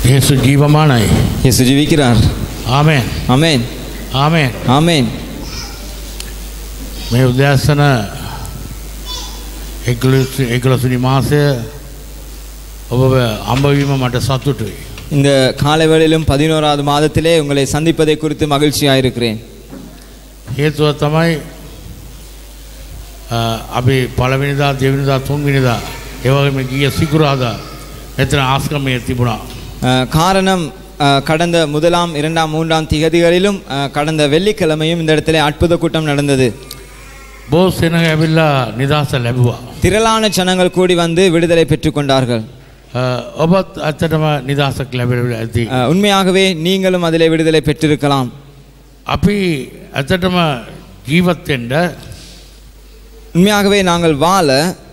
இயேசு ஜீவமானாய் இயேசு ஜீவிக்கிறார் ආමෙන් ஆமென் ආමෙන් ஆமென் මේ උදෑසන එකලසුනි මාසය ඔබ අම්බවීම මට සතුටුයි. இந்த காலை வேளையிலும் பதினோராவது மாதத்திலே உங்களை சந்திப்பதை குறித்து மகிழ்ச்சியாயிருக்கிறேன் හේතුව තමයි අ, අපි පළවෙනිදා දෙවනිදා තුන්විනිදා ඒවගේම ගිය සිකුරාදා මෙතන ආස්කමය තිබුණා. அஹ், காரணம் அஹ், கடந்த முதலாம் இரண்டாம் மூன்றாம் திகதிகளிலும் அஹ், கடந்த வெள்ளிக்கிழமையும் இந்த இடத்திலே அற்புத கூட்டம் நடந்தது බෝ සෙනග ඇවිල්ලා නිදහස ලැබවා. திரளான ஜனங்கள் கூடி வந்து விடுதலை பெற்றுக்கொண்டார்கள் ඔබත් ඇත්තටම නිදහසක් ලැබෙල ඇති. அஹ், உண்மையாகவே நீங்களும் அதிலே விடுதலை பெற்றிருக்கலாம் අපි ඇත්තටම ජීවත්තෙන්ට உண்மையாகவே நாங்கள் வாழ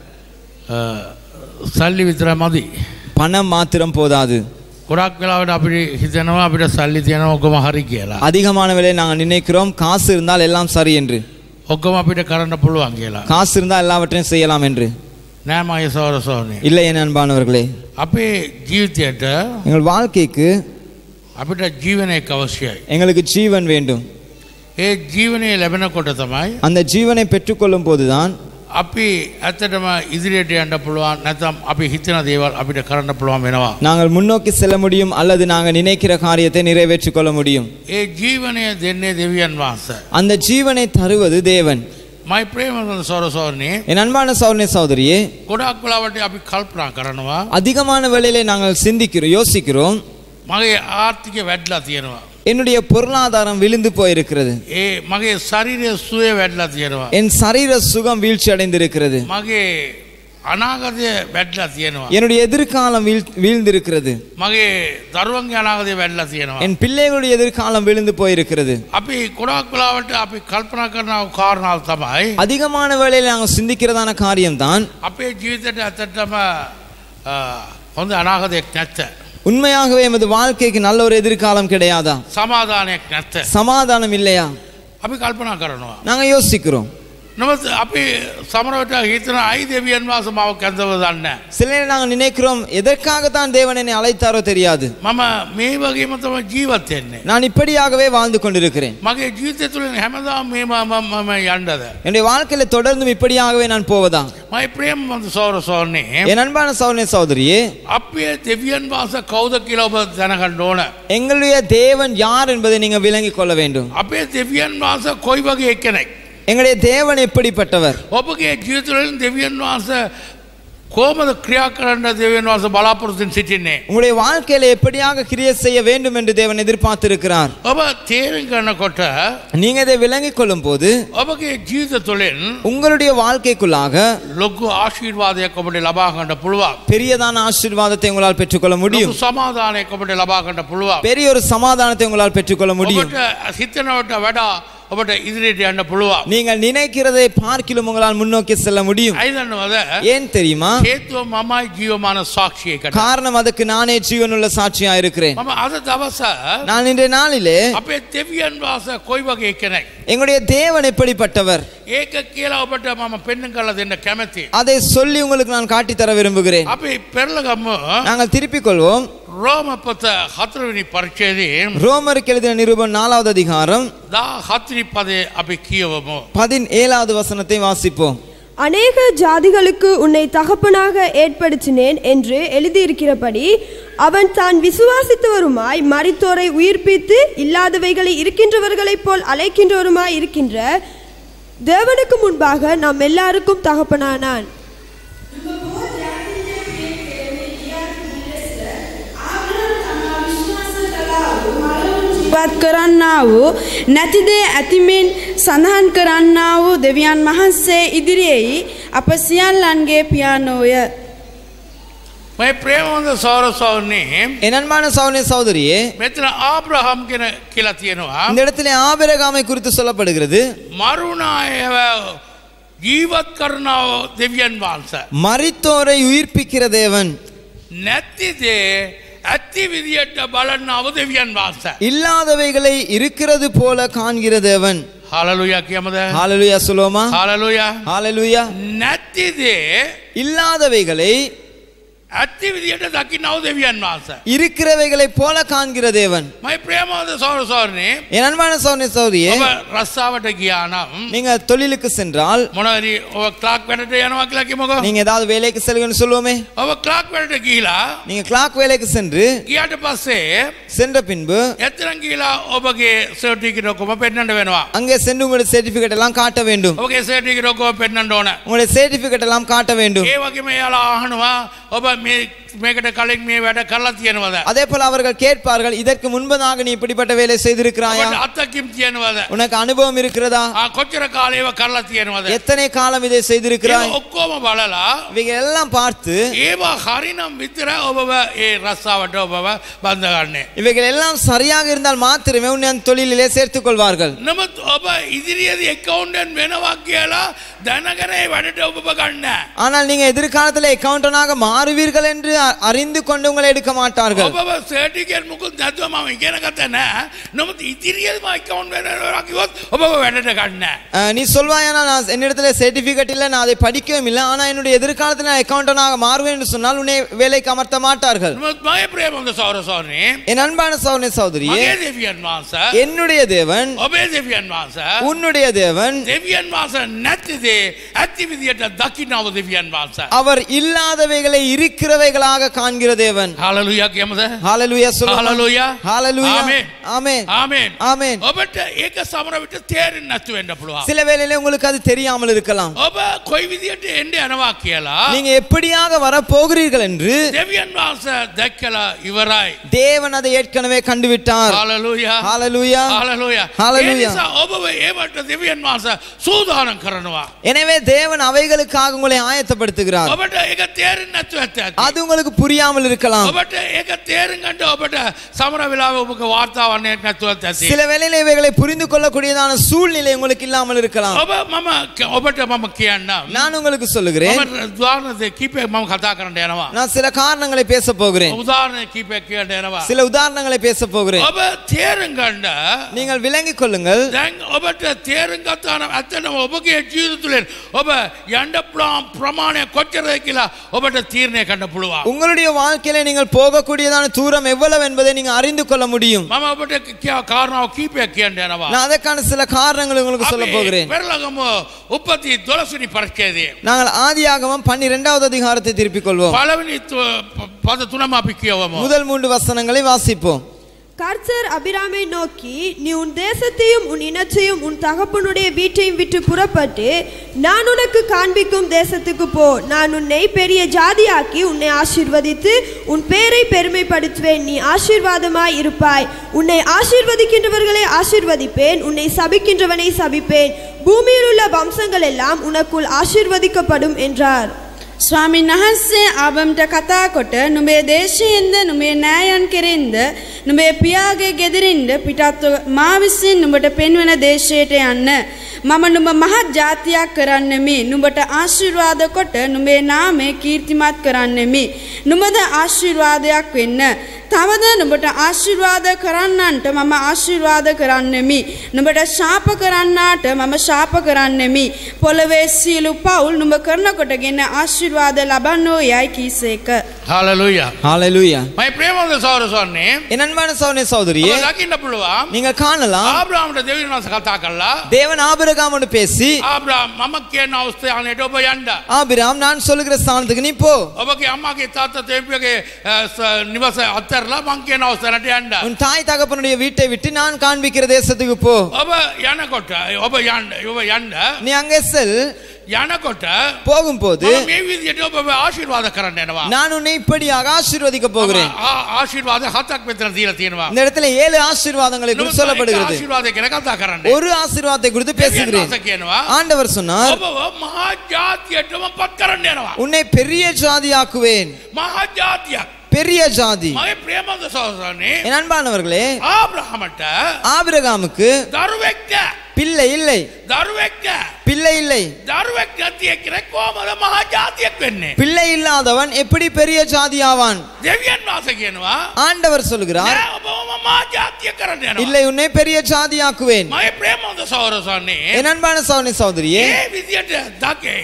සල්ලි විතර මදි. பணம் மாத்திரம் போதாது ගොඩක් වෙලාවට අපි හිතනවා අපිට සල්ලි තියෙන ඔක්කොම හරි කියලා. அதிகமான விலை நாங்கள் நினைக்கிறோம் காசு இருந்தால் எல்லாம் சரி என்று ඔක්කොම අපිට කරන්න පුළුවන් කියලා. காசு இருந்தால் எல்லாவற்றையும் செய்யலாம் என்று නෑ මගේ සෝර සෝනේ. இல்லை என் அன்பானவர்களே අපේ ජීවිතයට எங்கள் வாழ்க்கைக்கு අපිට ජීවනයක් අවශ්‍යයි. எங்களுக்கு ஜீவன் வேண்டும் ඒ ජීවනය ලැබෙනකොට තමයි அந்த ஜீவனை பெற்றுக்கொள்ளும் போதுதான் අපි ඇත්තටම ඉදිරියට යන්න පුළුවන් නැතම් අපි හිතන දේවල් අපිට කරන්න පුළුවන් වෙනවා. நாங்கள் முன்னோக்கி செல்ல முடியும் அல்லது நாங்கள் நினைக்கிற காரியத்தை நிறைவேற்றிக் கொள்ள முடியும் ඒ ජීවනය දෙන්නේ දෙවියන් වහන්ස. அந்த ஜீவனை தருவது தேவன் මයි ප්‍රේමද සොරසෝරන්නේ என் அன்பான சௌர்ண சௌதரியே ගොඩක් කලාවට අපි කල්පනා කරනවා அதிகமான வேளையிலே நாங்கள் சிந்திக்கிறோம் யோசிக்கிறோம் මගේ ආර්ථික වැඩ්ලා තියෙනවා. என்னுடைய பொருளாதாரம் விழுந்து போயிருக்கிறது ඒ මගේ ශරීරය සුවය වැඩ්ලා තියෙනවා. என் சரீர சுகம் வீழ்ச்சி அடைந்திருக்கிறது මගේ අනාගතය වැඩ්ලා තියෙනවා. என்னுடைய எதிர்காலம் வீழ் வீழ்ந்திருக்கிறது මගේ දරුවන්ගේ අනාගතය වැඩ්ලා තියෙනවා. என் பிள்ளைகளுடைய எதிர்காலம் விழுந்து போயிருக்கிறது අපි ගොඩක් කලාවට අපි කල්පනා කරනාව කාරණාව තමයි அதிகமான வேளையில நாங்கள் சிந்திக்கிறதான காரியம்தான் අපේ ජීවිතයට ඇතටම හොඳ අනාගතයක් නැත්ත. உண்மையாகவே எமது வாழ்க்கைக்கு நல்ல ஒரு எதிர்காலம் கிடையாதா සමාධානයක් නැත්ත. சமாதானம் இல்லையா අපි කල්පනා කරනවා. நாங்க யோசிக்கிறோம் නමුත් අපි සමරවට හිතන අයි දෙවියන් වාස මව කැඳව දන්න. சில நேரம் நாங்கள் நினைக்கிறோம் எதற்காகத்தான் தேவன் என்னை அழைத்தாரோ தெரியாது මම මේ වගේම තම ජීවත්යන්නේ. நான் இப்படியாகவே வாழ்ந்து கொண்டிருக்கிறேன் මගේ ජීවිතය තුළින් හැමදා මේ මම යන්ඩද. என்னுடைய வாழ்க்கையில தொடர்ந்தும் இப்படியாகவே நான் போவதா මයි ප්‍රේම් මඳ සෞර සෝන්නේ. என் அன்பான சௌர்ண சௌதரியே අපේ දෙවියන් වාස කෞද කියලා ඔබ දැනගන්න ඕන. எங்களுடைய தேவன் யார் என்பதை நீங்க விளங்கிக் கொள்ள வேண்டும் අපේ දෙවියන් වාස කොයි වගේ එක්කෙනෙක්. எங்களுடைய தேவன் எப்படிப்பட்டவர் ඔබගේ ජීවිතවලින් දෙවියන් වහන්ස කෝමද ක්‍රියා කරන්න දෙවන් වස බලාපොරොත්තුන් සිටින්නේ. உங்களுடைய வாழ்க்கையில எப்படியாக கிரியை செய்ய வேண்டும் என்று தேவன் எதிர்பார்த்திருக்கிறார் ඔබ තේරෙන් කරනකොට நீங்க இதை விளங்கிக் கொள்ளும் போது ඔබගේ ජීවිත තුළින් உங்களுடைய வாழ்க்கைக்குள்ளாக ලොකු ආශීර්වාදයක් ඔබට ලබාගන්න පුළුවන්. பெரியதான ஆசீர்வாதத்தை உங்களால் பெற்றுக்கொள்ள முடியும் ලොකු සමාධානයක් ඔබට ලබාගන්න පුළුවන්. பெரிய ஒரு சமாதானத்தை உங்களால் பெற்றுக்கொள்ள முடியும் ඔබට හිතනවට වඩා ඔබට ඉදිරියට යන්න පුළුවන්. நீங்கள் நினைக்கிறதை பார்க்கிலும் உங்களால் முன்னோக்கி செல்ல முடியும் අයිදන්නවද ஏன் தெரியுமா හේතුව මමයි ජීවමාන සාක්ෂියකට. காரணம் அதுக்கு நானே ஜீவனுள்ள சாட்சியா இருக்கிறேன் මම අද දවස நான் இன்றைய நாளிலே අපේ දෙවියන් වාස කොයි වගේ කෙනෙක්. எங்களுடைய தேவன் எப்படிப்பட்டவர் ඒක කියලා ඔබට මම පෙන්න්න කල දෙන්න කැමැති. அதை சொல்லி உங்களுக்கு நான் காட்டித் தர விரும்புகிறேன் අපි පෙරලගම්ම நாங்கள் திருப்பிக் கொள்வோம் රෝම පොත හතරවෙනි පරිච්චේදී ரோமருக்கு எழுதின நிருபம் நாலாவது அதிகாரம் දා හත්‍රි පදේ අපි කියවමු. பதினேழாவது வசனத்தை வாசிப்போம் அநேக ஜாதிகளுக்கு உன்னை தகப்பனாக ஏற்படுத்தினேன் என்று எழுதியிருக்கிறபடி அவன் தான் விசுவாசித்தவருமாய் மரித்தோரை உயிர்ப்பித்து இல்லாதவைகளை இருக்கின்றவர்களைப் போல் அழைக்கின்றவருமாய் இருக்கின்ற தேவனுக்கு முன்பாக நாம் எல்லாருக்கும் தகப்பனானான் වත් කරන්නා වූ නැතිදේ ඇතිමෙන් සඳහන් කරන්නා වූ දෙවියන් වහන්සේ ඉදිරියෙහි අප සියල්ලන්ගේ පියානෝය. මේ ප්‍රේමවන්ද සෞරසවන්නේ என் அன்பான சௌனே சௌதரியே මෙතන ආබ්‍රහම් කෙන කියලා තියෙනවා. இந்த இடத்துல ஆபிரகாமை குறித்து சொல்லப்படுகிறது මරුණායව ජීවත් කරනාව දෙවියන් වහන්ස. மரித்தோரை உயிர்ப்பிக்கிற தேவன் නැත්තිදේ ඇත්ති විදියට බලන්නාව දෙවියන් වහන්ස. இல்லாதவைகளை இருக்கிறது போல காண்கிற தேவன் හලලුය කියමද ஹalleluya சொல்லுவோமா හලලුය ஹalleluya නැත්තිදේ இல்லாதவைகளை ඇත්ති විදියට දකින්නව දෙවියන් වහන්සේ. இருக்கிறவைகளைப் போல காண்கிற தேவன் මයි ප්‍රේමවද සෝර සෝරණේ என் அன்பான சோதனை சௌதியே ඔබ රස්සාාවට ගියා නම් நீங்க தொழிலுக்கு சென்றால் මොනවරි ඔව ක්ලාක් වැඩට යනවා කියලා කිමක நீங்க ஏதாவது வேலைக்கு செல்லுங்கன்னு சொல்லுவோமே ඔබ ක්ලාක් වැඩට ගිහිලා நீங்க கிளாக் வேலைக்கு சென்று ගියට පස්සේ சென்ற பின்பு එතරම් ගිහිලා ඔබගේ සර්ටිෆිකේට් ඔක්කොම පෙන්වන්න වෙනවා. அங்கே சென்று உங்களுடைய சர்டிபிகேட் எல்லாம் காட்ட வேண்டும் ඔබගේ සර්ටිෆිකේට් ඔක්කොම පෙන්වන්න ඕන. உங்களுடைய சர்டிபிகேட் எல்லாம் காட்ட வேண்டும் ඒ වගේම එයාලා අහනවා ඔබ මේ මේකට කලින් මේ වැඩ කරලා තියෙනවද? அதே போல அவர்கள் கேட்பார்கள் இதற்கு முன்பதாக நீ இப்படிப்பட்ட வேலை செய்திருக்கிறாயா ඔබට අත්දැකීම් තියෙනවද? உனக்கு அனுபவம் இருக்கிறதா ආ කොච්චර කාලේ ඒව කරලා තියෙනවද? எத்தனை காலம் இதை ඒවා செய்திருக்கிறாய் ඔක්කොම බලලා இவைகள் எல்லாம் பார்த்து ඒවා හරිනම් විතර ඔබව ඒ රස්සාවට ඔබව බඳ ගන්නේ. இவைகள் எல்லாம் சரியாக இருந்தால் மாத்திரமே உன்னை அந்த தொழிலிலே சேர்த்துக் கொள்வார்கள் නමුත් ඔබ ඉදිරියේදී එකවුන්ටන් වෙනවා කියලා දැනගෙන ඒ වැඩට ඔබව ගන්න. ஆனால் நீங்க எதிர்காலத்தில் அக்கவுண்டனாக மாறுவீர்கள் என்று அ- அறிந்து கொண்டு உங்களை எடுக்க மாட்டார்கள் ඔබව සර්ටිෆිකේට් මුකුත් නැතුව මම ඉගෙන ගත්ත නෑ. නමුත් ඉදිරියේදීම එකවුන්ට් වෙනවා කිව්වොත් ඔබව වැඩට ගන්න. அஹ், நீ சொல்வாயானா நான் என்னிடத்துல சர்டிபிகேட் இல்லை நான் அதை படிக்கவும் இல்லை ஆனா என்னுடைய எதிர்காலத்தில் நான் அக்கவுண்டனாக மாறுவேன் என்று சொன்னால் உன்னை வேலைக்கு அமர்த்த மாட்டார்கள் නමුත් මගේ ප්‍රේමන්ද සෞර සෝරණේ என் அன்பான சௌனை சௌதரியே මගේ දෙවියන් වහන්සේ என்னுடைய தேவன் ඔබේ දෙවියන් වහන්සේ உன்னுடைய தேவன் දෙවියන් වහන්සේ නැතිදේ ඇති විදියට දකින්නව දෙවියන් වහන්සේ. அவர் இல்லாதவைகளை இருக்கிறவைகளாக காண்கிற தேவன் හාලලුයා කියමුද? ஹalleluya சொல்லுங்க හාලලුයා. ஹalleluya ආමේන්. ஆமென் ආමේන්. ஆமென் ඔබට ඒක සමහර විට තේරෙන්නේ නැතු වෙන්න පුළුවන්. சில வேளையில உங்களுக்கு அது தெரியாமல் இருக்கலாம் ඔබ කොයි විදියට එන්න යනවා කියලා நீங்க எப்படியாக வர போகிறீர்கள் என்று දෙවියන් වහන්සේ දැක්කලා ඉවරයි. தேவன் அதை ஏற்கனவே கண்டுவிட்டார் හාලලුයා. ஹalleluya හාලලුයා. Hallelujah. ඒ නිසා ඔබව ඒවට දෙවියන් වහන්සේ සූදානම් කරනවා. எனவே தேவன் அவைகளுக்காக உங்களை ஆயத்தப்படுத்துகிறார் ඔබට ඒක තේරෙන්නේ නැතු ඇත්ත. அது உங்களுக்கு புரியாமல் இருக்கலாம் ඔබට ඒක තේරුම් ගන්න ඔබට සමහර වෙලාවෙ ඔබක වාර්තාවන්නේ නැතුවත් ඇති. சில வேளையில இவைகளை புரிந்து கொள்ளக்கூடியதான சூழ்நிலை உங்களுக்கு இல்லாமல் இருக்கலாம் ඔබ මම ක- ඔබට මම කියන්නම්. நான் உங்களுக்கு சொல்லுகிறேன் මම උදාහරණ කීපයක් මම කතා කරන්න යනවා. நான் சில காரணங்களை பேச போகிறேன் උදාහරණ කීපයක් කියන්න යනවා. சில உதாரணங்களை பேச போகிறேன் ඔබ තේරුම් ගන්න நீங்கள் விளங்கிக் கொள்ளுங்கள் දැන් ඔබට තේරුම් ගත්තාන ඇත්තටම ඔබගේ ජීවිත තුළින් ඔබ යන්න පුළුවන් ප්‍රමාණය කොච්චරද කියලා ඔබට තීරණය කරන්න පුළුවන්. உங்களுடைய வாழ்க்கையில நீங்கள் போகக்கூடியதான தூரம் எவ்வளவு என்பதை நீங்க அறிந்து கொள்ள முடியும் මම ඔබට කියා- කාරණාව කීපයක් කියන්න යනවා. நான் அதற்கான சில காரணங்களை உங்களுக்கு சொல்ல போகிறேன் පෙරලගම උපති දොළසනි පරිච්ඡේදය. நாங்கள் ஆதியாகமம் பன்னிரெண்டாவது அதிகாரத்தை திருப்பிக் கொள்வோம் පළවෙනි තු- ප- පද තුනම අපි කියවමු. முதல் மூன்று வசனங்களை வாசிப்போம் கர்த்தர் அபிராமை நோக்கி நீ உன் தேசத்தையும் உன் இனத்தையும் உன் தகப்பனுடைய வீட்டையும் விட்டு புறப்பட்டு நான் உனக்கு காண்பிக்கும் தேசத்துக்கு போ நான் உன்னை பெரிய ஜாதியாக்கி உன்னை ஆசீர்வதித்து உன் பேரை பெருமைப்படுத்துவேன் நீ ஆசீர்வாதமாய் இருப்பாய் உன்னை ஆசீர்வதிக்கின்றவர்களை ஆசீர்வதிப்பேன் உன்னை சபிக்கின்றவனை சபிப்பேன் பூமியில் உள்ள வம்சங்கள் எல்லாம் உனக்குள் ஆசீர்வதிக்கப்படும் என்றார் ස්වාමින් වහන්සේ ආබම්ට කතා කොට නුඹේ දේශයෙන්ද නුඹේ නෑයන් කෙරෙන්ද නුඹේ පියාගේ ගෙදරින්ද පිටත්ව මා විසින් නුඹට පෙන්වන දේශයට යන්න මම නුඹ මහත් ජාතියක් කරන්නෙමි නුඹට ආශිර්වාද කොට නුඹේ නාමය කීර්තිමත් කරන්නෙමි නුඹද ආශිර්වාදයක් වෙන්න තවද නුඹට ආශිර්වාද කරන්නන්ට මම ආශිර්වාද කරන්නෙමි නුඹට ශාප කරන්නාට මම ශාප කරන්නෙමි පොළවේ සියලු පවුල් නුඹ කරනකොටගෙන ආශිර්වාද ලබන්නෝ යයි කීසේක හාලලුයා. ஹalleluya මයි ප්‍රේමන්ද සෞරසන්නේ என் அன்பான சகோதரனே சகோதரியே දකින්න පුළුවන් நீங்க காணலாம் ආබ්‍රාම්ට දෙවියන් වහන්සේ කතා කළා தேவன் ஆபிரகாமோடு பேசி ආබ්‍රාම් මම කියන අවස්ථානයට ඔබ යන්න. ஆபிராம் நான் சொல்லுகிற ஸ்தானத்துக்கு நீ போ ඔබගේ අම්මාගේ තාත්තා තේපියගේ නිවස අත්තරලා මං කියන අවස්ථානට යන්න. உன் தாய் தகப்பனுடைய வீட்டை விட்டு நான் காண்பிக்கிற தேசத்துக்கு போ ඔබ යනකොට ඔබ යන්න ඔබ යන්න நீ அங்கே செல் යනකොට போகும்போது මම මේ විදියට ඔබ ආශිර්වාද කරන්න යනවා. நான் உன்னை இப்படியாக ஆசீர்வதிக்க போகிறேன் ආ- ආශිර්වාද හතක් මෙතන දීලා තියෙනවා. இந்த இடத்துல ஏழு ஆசீர்வாதங்களை குறித்து නමුත් சொல்லப்படுகிறது ඒක ආශිර්වාද ගැන කතා කරන්නේ. ஒரு ஆசீர்வாதத்தை குறித்து பேசுகிறேன் දෙවියන් වහන්සේ කියනවා ஆண்டவர் சொன்னார் ඔබව මහා ජාතියටම පත් කරන්න යනවා. உன்னை பெரிய ஜாதியாக்குவேன் මහා ජාතියක්. பெரிய ஜாதி මගේ ප්‍රේමන්ද සහෝදරනේ என் அன்பானவர்களே ආබ්‍රහමට ஆபிரகாமுக்கு දරුවෙක්ද பிள்ளை இல்லை දරුවෙක්ද பிள்ளை இல்லை දරුවෙක් නැති එක්කෙනෙක් කොහමද මහා ජාතියක් වෙන්නේ? பிள்ளை இல்லாதவன் எப்படி பெரிய ஜாதியாவான் දෙවියන් වහන්සේ කියනවා ஆண்டவர் சொல்லுகிறார் නෑ ඔබව මහා ජාතියක් කරන්න යනවා. இல்லை உன்னை பெரிய ஜாதியாக்குவேன் මගේ ප්‍රේමන්ද සහෝදරනේ என் அன்பான சௌனி சௌதரியே ඒ විදියට දකේ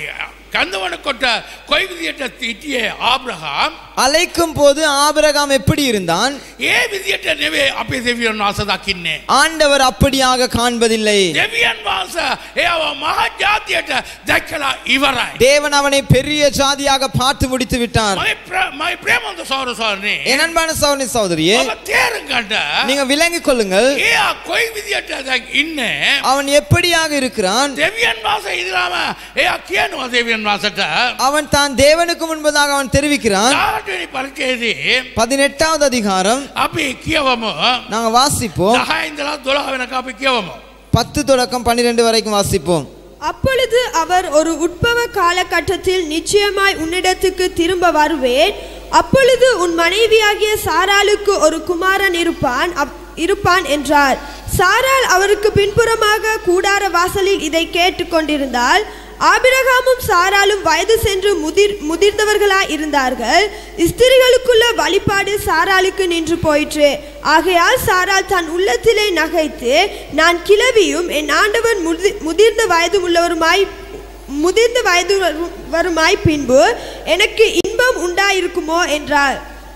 කඳවන කොට කොයි විදියට හිටියේ ආබ්‍රහම් அழைக்கும் போது ஆபிரகாம் எப்படி இருந்தான் ඒ විදියට නෙවේ අපේ දෙවියන් වහන්සේ දකින්නේ. ஆண்டவர் அப்படியாக காண்பதில்லை දෙවියන් වහන්සේ එයාව මහ ජාතියට දැක්කලා ඉවරයි. தேவன் அவனை பெரிய ஜாதியாக பார்த்து முடித்து விட்டார் මගේ ප්‍ර- මගේ ප්‍රේමන්ත සෞරසාරනේ என் அன்பான சௌனி சௌதரியே ඔබ තේරුම් ගන්න நீங்க விளங்கிக் கொள்ளுங்கள் එයා කොයි විදියට දැන් ඉන්නේ அவன் எப்படியாக இருக்கிறான் දෙවියන් වහන්සේ ඉදිරියාම එයා කියනවා දෙවියන් වහන්සේට அவன் தான் தேவனுக்கு முன்பதாக அவன் தெரிவிக்கிறான் 18 වෙනි පරිච්ඡේදයේ பதினெட்டாவது அதிகாரம் අපි කියවමු நாங்க வாசிப்போம் 10 ඉඳලා 12 වෙනකම් අපි කියවමු பத்து தொடக்கம் பன்னிரெண்டு வரைக்கும் வாசிப்போம் அப்பொழுது அவர் ஒரு உட்பவ காலகட்டத்தில் நிச்சயமாய் உன்னிடத்துக்கு திரும்ப வருவேன் அப்பொழுது உன் மனைவியாகிய சாராளுக்கு ஒரு குமாரன் இருப்பான் அப்- இருப்பான் என்றார் சாராள் அவருக்கு பின்புறமாக கூடார வாசலில் இதை கேட்டுக்கொண்டிருந்தால் ஆபிரகாமும் சாராளும் வயது சென்று முதிர் முதிர்ந்தவர்களாய் இருந்தார்கள் ஸ்திரிகளுக்குள்ள வழிபாடு சாராளுக்கு நின்று போயிற்று ஆகையால் சாராள் தன் உள்ளத்திலே நகைத்து நான் கிழவியும் என் ஆண்டவன் முதி முதிர்ந்த வயது உள்ளவருமாய் முதிர்ந்த வயது வரு- வருமாய் பின்பு எனக்கு இன்பம் உண்டாயிருக்குமோ என்றார்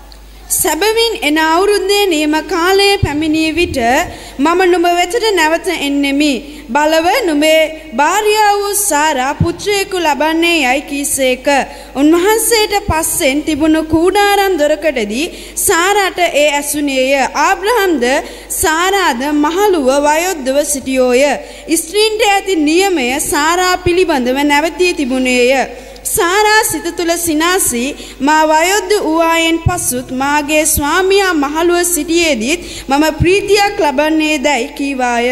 සැබවින් එන අවුරුද්දේ නියම කාලය පැමිණිය විට මම නුඹ වෙතට නැවත එන්නෙමි. බලව නුඹේ භාර්යාව වූ සාරා පුත්‍රයෙකු ලබන්නේ යයි කීසේක. උන්වහන්සේට පස්සෙන් තිබුණු කූඩාරම් දොරකඩදී සාරාට ඒ ඇසුනේය. ආබ්‍රහම්ද සාරාද මහලුව වයොද්දව සිටියෝය. ස්ත්‍රීන්ට ඇති නියමය සාරා පිළිබඳව නැවතී තිබුණේය. සාරා සිත තුළ සිනාසී මා වයොද්ද වූවායෙන් පසුත් මාගේ ස්වාමියා මහළුව සිටියේදීත් මම ප්‍රීතියක් ලබන්නේ දැයි කීවාය.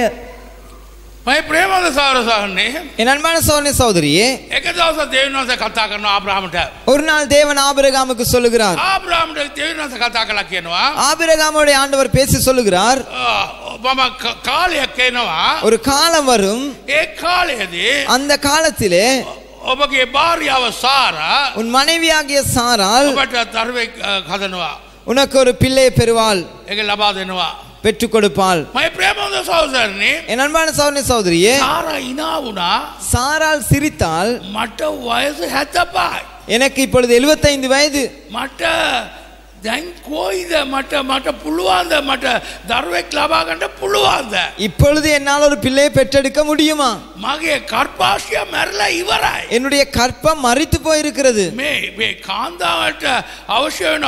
මගේ ප්‍රේමන්ත සෞරසාරනේ என் அன்பான சௌனி சௌதரியே එක දවසක් දෙවියන් වහන්සේ කතා කරනවා ආබ්‍රහාමට ஒரு நாள் தேவன் ஆபிரகாமுக்கு சொல்லுகிறார் ආබ්‍රහාමට දෙවියන් වහන්සේ කතා කළා කියනවා ஆபிரகாமுடைய ஆண்டவர் பேசி சொல்லுகிறார் "ආ, මම ක- කාලයක් එනවා ஒரு காலம் வரும் ඒ කාලයේදී அந்த காலத்திலே ඔබගේ භාර්යාව සාරා உன் மனைவியாகிய சாரால் ඔබට දරුවෙක් අ, හදනවා உனக்கு ஒரு பிள்ளை பெறுவாள் ඒක ලබා දෙනවා பெற்றுக் கொடுப்பாள் මගේ ප්‍රේමන්ත සෞසරනේ என் அன்பான சௌனி சௌதரியே සාරා ඉනා වුණා சாரால் சிரித்தால் මට වයස හැතපයි எனக்கு இப்பொழுது 75 வயது මට දැන් කොයිද මට මට පුළුවන්ද මට දරුවෙක් ලබාගන්න පුළුවන්ද இப்பொழுது என்னால் ஒரு பிள்ளையை பெற்றெடுக்க முடியுமா මගේ කර්පාශය මැරලා ඉවරයි என்னுடைய கற்பம் மறித்து போயிருக்கிறது මේ මේ කාන්දාවට අවශ්‍ය වෙන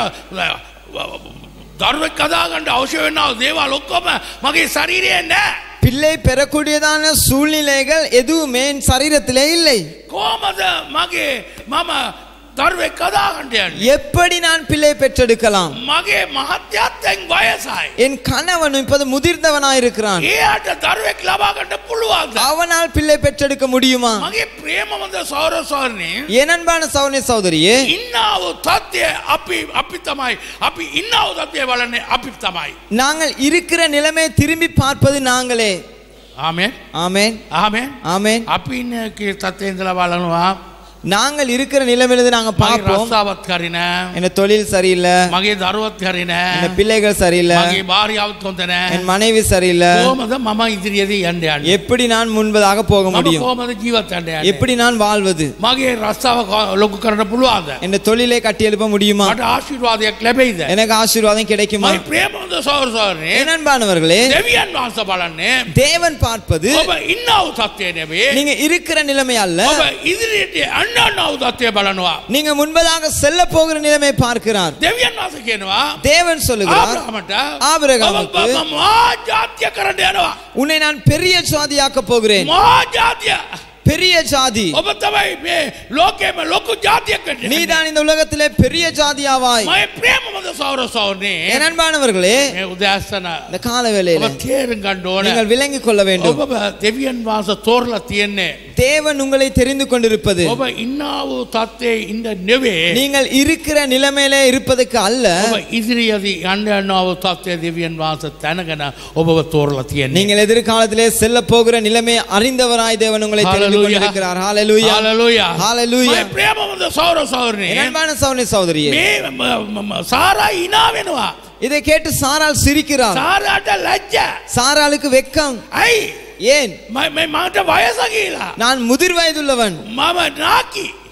දරුවෙක් කදාගන්න අවශ්‍ය වෙනව දේවල් ඔක්කොම මගේ ශරීරයේ නෑ பிள்ளை பெறக்கூடியதான சூழ்நிலைகள் எதுவுமே என் சரீரத்திலே இல்லை කොහමද මගේ මම දරුවෙක් කදාගන්න යන්නේ எப்படி நான் பிள்ளை பெற்றெடுக்கலாம் මගේ මහත්යත් දැන් වයසයි என் கணவன் இப்போது முதிர்ந்தவனாயிருக்கிறான் එයාට දරුවෙක් ලබාගන්න පුළුවන්ද அவனால் பிள்ளை பெற்றெடுக்க முடியுமா මගේ ප්‍රේමමද සෞරසෝරණය என் அன்பான சௌனி சௌதரியே ඉන්නාව තත්ත්වය අපි අපි තමයි අපි ඉන්නාව තත්ත්වය බලන්නේ අපි තමයි நாங்கள் இருக்கிற நிலைமை திரும்பி பார்ப்பது நாங்களே ආමෙන් ஆமென் ආමෙන් ஆமென் අපි ඉන්න තත්ත්වය ඉඳලා බලනවා நாங்கள் இருக்கிற நிலைமையிலிருந்து நாங்க මගේ பார்ப்போம் රස්සාවත් හරින என்ன தொழில் சரியில்லை මගේ දරුවත් හරින என்ன பிள்ளைகள் சரியில்லை මගේ භාරියාවත් හොඳ என் නෑ மனைவி சரியில்லை කොහමද මම ඉදිරියේදී යන්න යන්නේ எப்படி நான் முன்பதாக போக මම முடியும் කොහමද ජීවත් වෙන්න යන්නේ எப்படி நான் வாழ்வது මගේ රස්සාව කො- ලොකු කරන්න පුළුවන්ද என் தொழிலை கட்டி எழுப்ப முடியுமா මට ආශිර්වාදයක් ලැබෙයිද எனக்கு ஆசீர்வாதம் கிடைக்குமா මගේ ප්‍රේමවන්ත සෞරසෝරණය என் அன்பானவர்களே දෙවියන් වහන්සේ බලන්නේ தேவன் பார்ப்பது ඔබ ඉන්නව තත්ත්වය නෙවේ நீங்க இருக்கிற நிலைமை அல்ல ඔබ ඉදිරියට අන්නන්නව තත්ත්වය බලනවා நீங்க முன்பதாக செல்ல போகிற நிலைமை பார்க்கிறார் දෙවියන් වහන්සේ කියනවා தேவன் சொல்லுகிறார் ආබ්‍රහමට ආබ්‍රහාමට ඔබ මහා ජාත්‍ය කරන්න යනවා உன்னை நான் பெரிய ஜாதியாக்க போகிறேன் මහා ජාතිය பெரிய ஜாதி ඔබ තමයි මේ ලෝකෙම ලොකු ජාතියක් වෙන්න යන්නේ. நீதான் இந்த உலகத்திலே பெரிய ஜாதியாவாய் මගේ ප්‍රේමමද සෞරසෝනේ என் அன்பானவர்களே මේ උදෑසන இந்த கால வேளையில ඔබ තේරුම් ගන්න ඕන நீங்கள் விளங்கிக் கொள்ள வேண்டும் ඔබ දෙවියන් වහන්සේ තෝරලා තියෙන්නේ தேவன் உங்களை தெரிந்து கொண்டிருப்பது ඔබ ඉන්නා වූ තත්ත්වයේ ඉන්න නෙවේ நீங்கள் இருக்கிற நிலைமையிலே இருப்பதற்கு அல்ல ඔබ ඉදිරියේදී යන්න යනවා වූ තත්ත්වයේ දෙවියන් වහන්සේ දැනගෙන ඔබව තෝරලා තියෙන්නේ நீங்கள் எதிர்காலத்திலே செல்ல போகிற நிலைமை அறிந்தவராய் தேவன் உங்களை தெரிந்து Hallelujah. கொண்டிருக்கிறார் ஹalleluya හාලලූයා Hallelujah. මගේ ප්‍රේමමද සෞර සෞරනේ என் அன்பான சௌனி சௌதரியே මේ ම- ම- ම- සාරා ඉනා වෙනවා இதை கேட்டு சாராள் சிரிக்கிறார் සාරාට ලැජ්ජ சாராளுக்கு வெக்கம் ඇයි ஏன் ම- මේ මට වයස කියලා நான் முதிர் வயதுள்ளவன் මම නාකි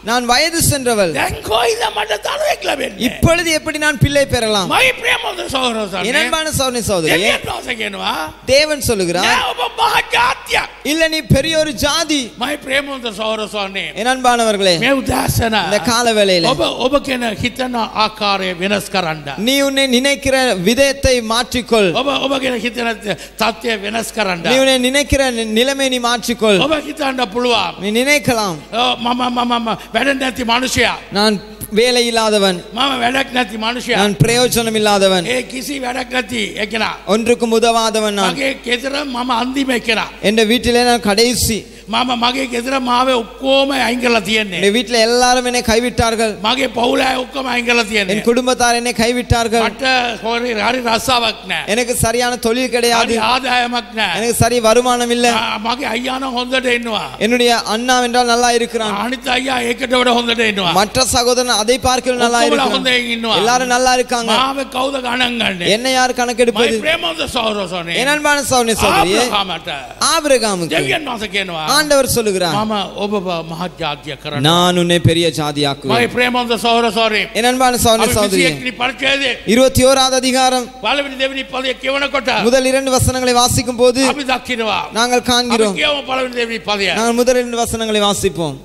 நான் வயது சென்றவள் දැන් කොයිද මට දරුවෙක් ලැබෙන්නේ இப்பொழுது எப்படி நான் பிள்ளை பெறலாம் මයි ප්‍රේමෝද සහෝදරසන්නේ என் அன்பான சௌனி சௌதரியே දෙවියන් වහන්සේ කියනවා தேவன் சொல்லுகிறார் නෑ ඔබ මහ ජාතියක් இல்ல நீ பெரிய ஒரு ஜாதி මයි ප්‍රේමෝද සහෝදරසන්නේ என் அன்பானவர்களே මේ උදෑසන இந்த கால வேளையில ඔබ ඔබ කියන හිතන ආකාරය වෙනස් කරන්න நீ உன்னை நினைக்கிற விதத்தை மாற்றிக்கொள் ඔබ ඔබ කියන හිතන තත්ත්වය වෙනස් කරන්න நீ உன்னை நினைக்கிற நி- நிலைமை நீ மாற்றிக்கொள் ඔබ හිතන්න පුළුවන් நீ நினைக்கலாம் ඔව්, මම මම මම වැඩ නැති මනුෂයා நான் வேலை இல்லாதவன் මම වැඩක් නැති මනුෂයා நான் பிரயோஜனம் இல்லாதவன் ඒ කිසි වැඩක් නැති එකනා ஒன்றுக்கும் உதவாதவன் நான் මගේ ගෙදර මම අන්තිම එකනා என் வீட்டிலே நான் கடைசி මම මගේ ගෙදර මාවේ ඔක්කෝම අයින් කරලා තියෙන්නේ என் வீட்டில் எல்லாரும் என்னை கைவிட்டார்கள் මගේ පවුල අය ඔක්කොම අයින් කරලා තියෙන්නේ என் குடும்பத்தார் என்னை கைவிட்டார்கள் මට හොරි හරි රස්සාවක් නැහැ எனக்கு சரியான தொழில் கிடையாது හරි ආදායමක් නැහැ எனக்கு சரி வருமானம் இல்ல ආ, මගේ අයියා නම් හොඳට ඉන්නවා என்னுடைய அண்ணா என்றால் நல்லா இருக்கிறான் අනිත් අයියා ඒකට වඩා හොඳට ඉන්නවා மற்ற சகோதரன் அதை பார்க்க நல்லா ඔක්කොමලා இருக்கிறான் හොඳින් ඉන්නවා எல்லாரும் நல்லா இருக்காங்க මාව කවුද ගණන් ගන්නේ என்ன யார் මයි கணக்கெடுப்பது ප්‍රේමෝද සහෝදරසෝනේ என் அன்பான சௌனி சௌதரியே ආබ්‍රහාමට ஆபிரகாமுக்கு දෙවියන් වහන්සේ කියනවා ஆண்டவர் சொல்லுகிறார் මම ඔබව මහත් ජාතිය කරන්න நான் உன்னை பெரிய මයි ஜாதியாக்குவேன் ප්‍රේමෝද සහෝදරසෝනේ என் அன்பான சௌனி අපි சௌதரியே 21 පරිච්ඡේදයේ இருபத்தி ஓராவது அதிகாரம் පළවෙනි දෙවෙනි පදයේ කියවනකොට முதல் இரண்டு வசனங்களை வாசிக்கும் போது අපි දකිනවා நாங்கள் අපි காண்கிறோம் කියවමු පළවෙනි දෙවෙනි පදය நாங்கள் முதல் இரண்டு வசனங்களை வாசிப்போம்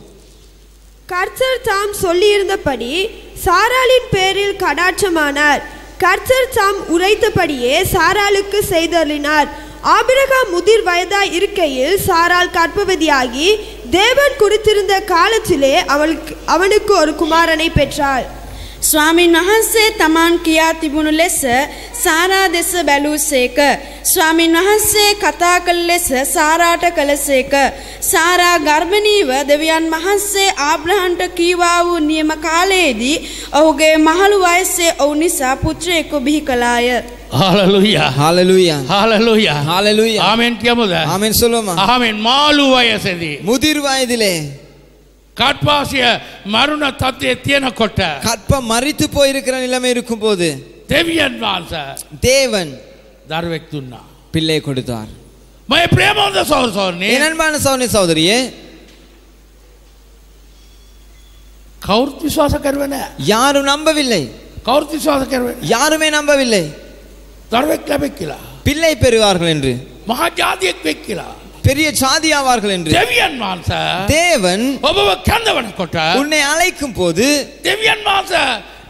கர்த்தர் தாம் சொல்லியிருந்தபடி சாராளின் பேரில் கடாட்சமானார் கர்த்தர் தாம் உரைத்தபடியே சாராளுக்கு செய்தருளினார் ஆபிரகாம் முதிர் வயதாய் இருக்கையில் சாராள் கர்ப்பவதியாகி தேவன் குறித்திருந்த காலத்திலே அவளுக்கு அவனுக்கு ஒரு குமாரனை பெற்றாள் ස්වාමින් වහන්සේ තමන් කියා තිබුණු ලෙස සාරා දෙස බැලූසේක. ස්වාමින් වහන්සේ කතා කළ ලෙස සාරාට කළසේක. සාරා ගර්භණීව දෙවියන් වහන්සේ ආබ්‍රහන්ට කීවා වූ නියම කාලයේදී ඔහුගේ මහළු වයස්සේ ඔවු නිසා පුත්‍රයෙකු බිහි කළාය. හාලලුයා ஹalleluya හාලලුයා ஹalleluya ආමෙන් කියමුද ஆமென் சொல்லுமா ආමෙන් මාළු වයසේදී முதிர் வயதிலே කට්පාසිය මරුණ තත්ත්වයේ තියෙනකොට கற்பம் மறித்து போயிருக்கிற நிலைமை இருக்கும்போது දෙවියන් වහන්සේ தேவன் දරුවෙක් දුන්නා பிள்ளை கொடுத்தார் මම ප්‍රේමෝද සහෝදරසෝනේ என் அன்பான சௌனி சௌதரியே කවුරුත් විශ්වාස කරුවේ නැහැ யாரும் நம்பவில்லை කවුරුත් විශ්වාස කරුවේ නැහැ. யாருமே நம்பவில்லை දරුවෙක් ලැබෙක් කියලා பிள்ளை பெறுவார்கள் என்று මහා ජාතියෙක් වෙක් කියලා பெரிய சாதி ஆவார்கள் என்று දෙවියන් වහන්සේ தேவன் ඔබව කැඳවනකොට உன்னை அழைக்கும் போது දෙවියන් වහන්සේ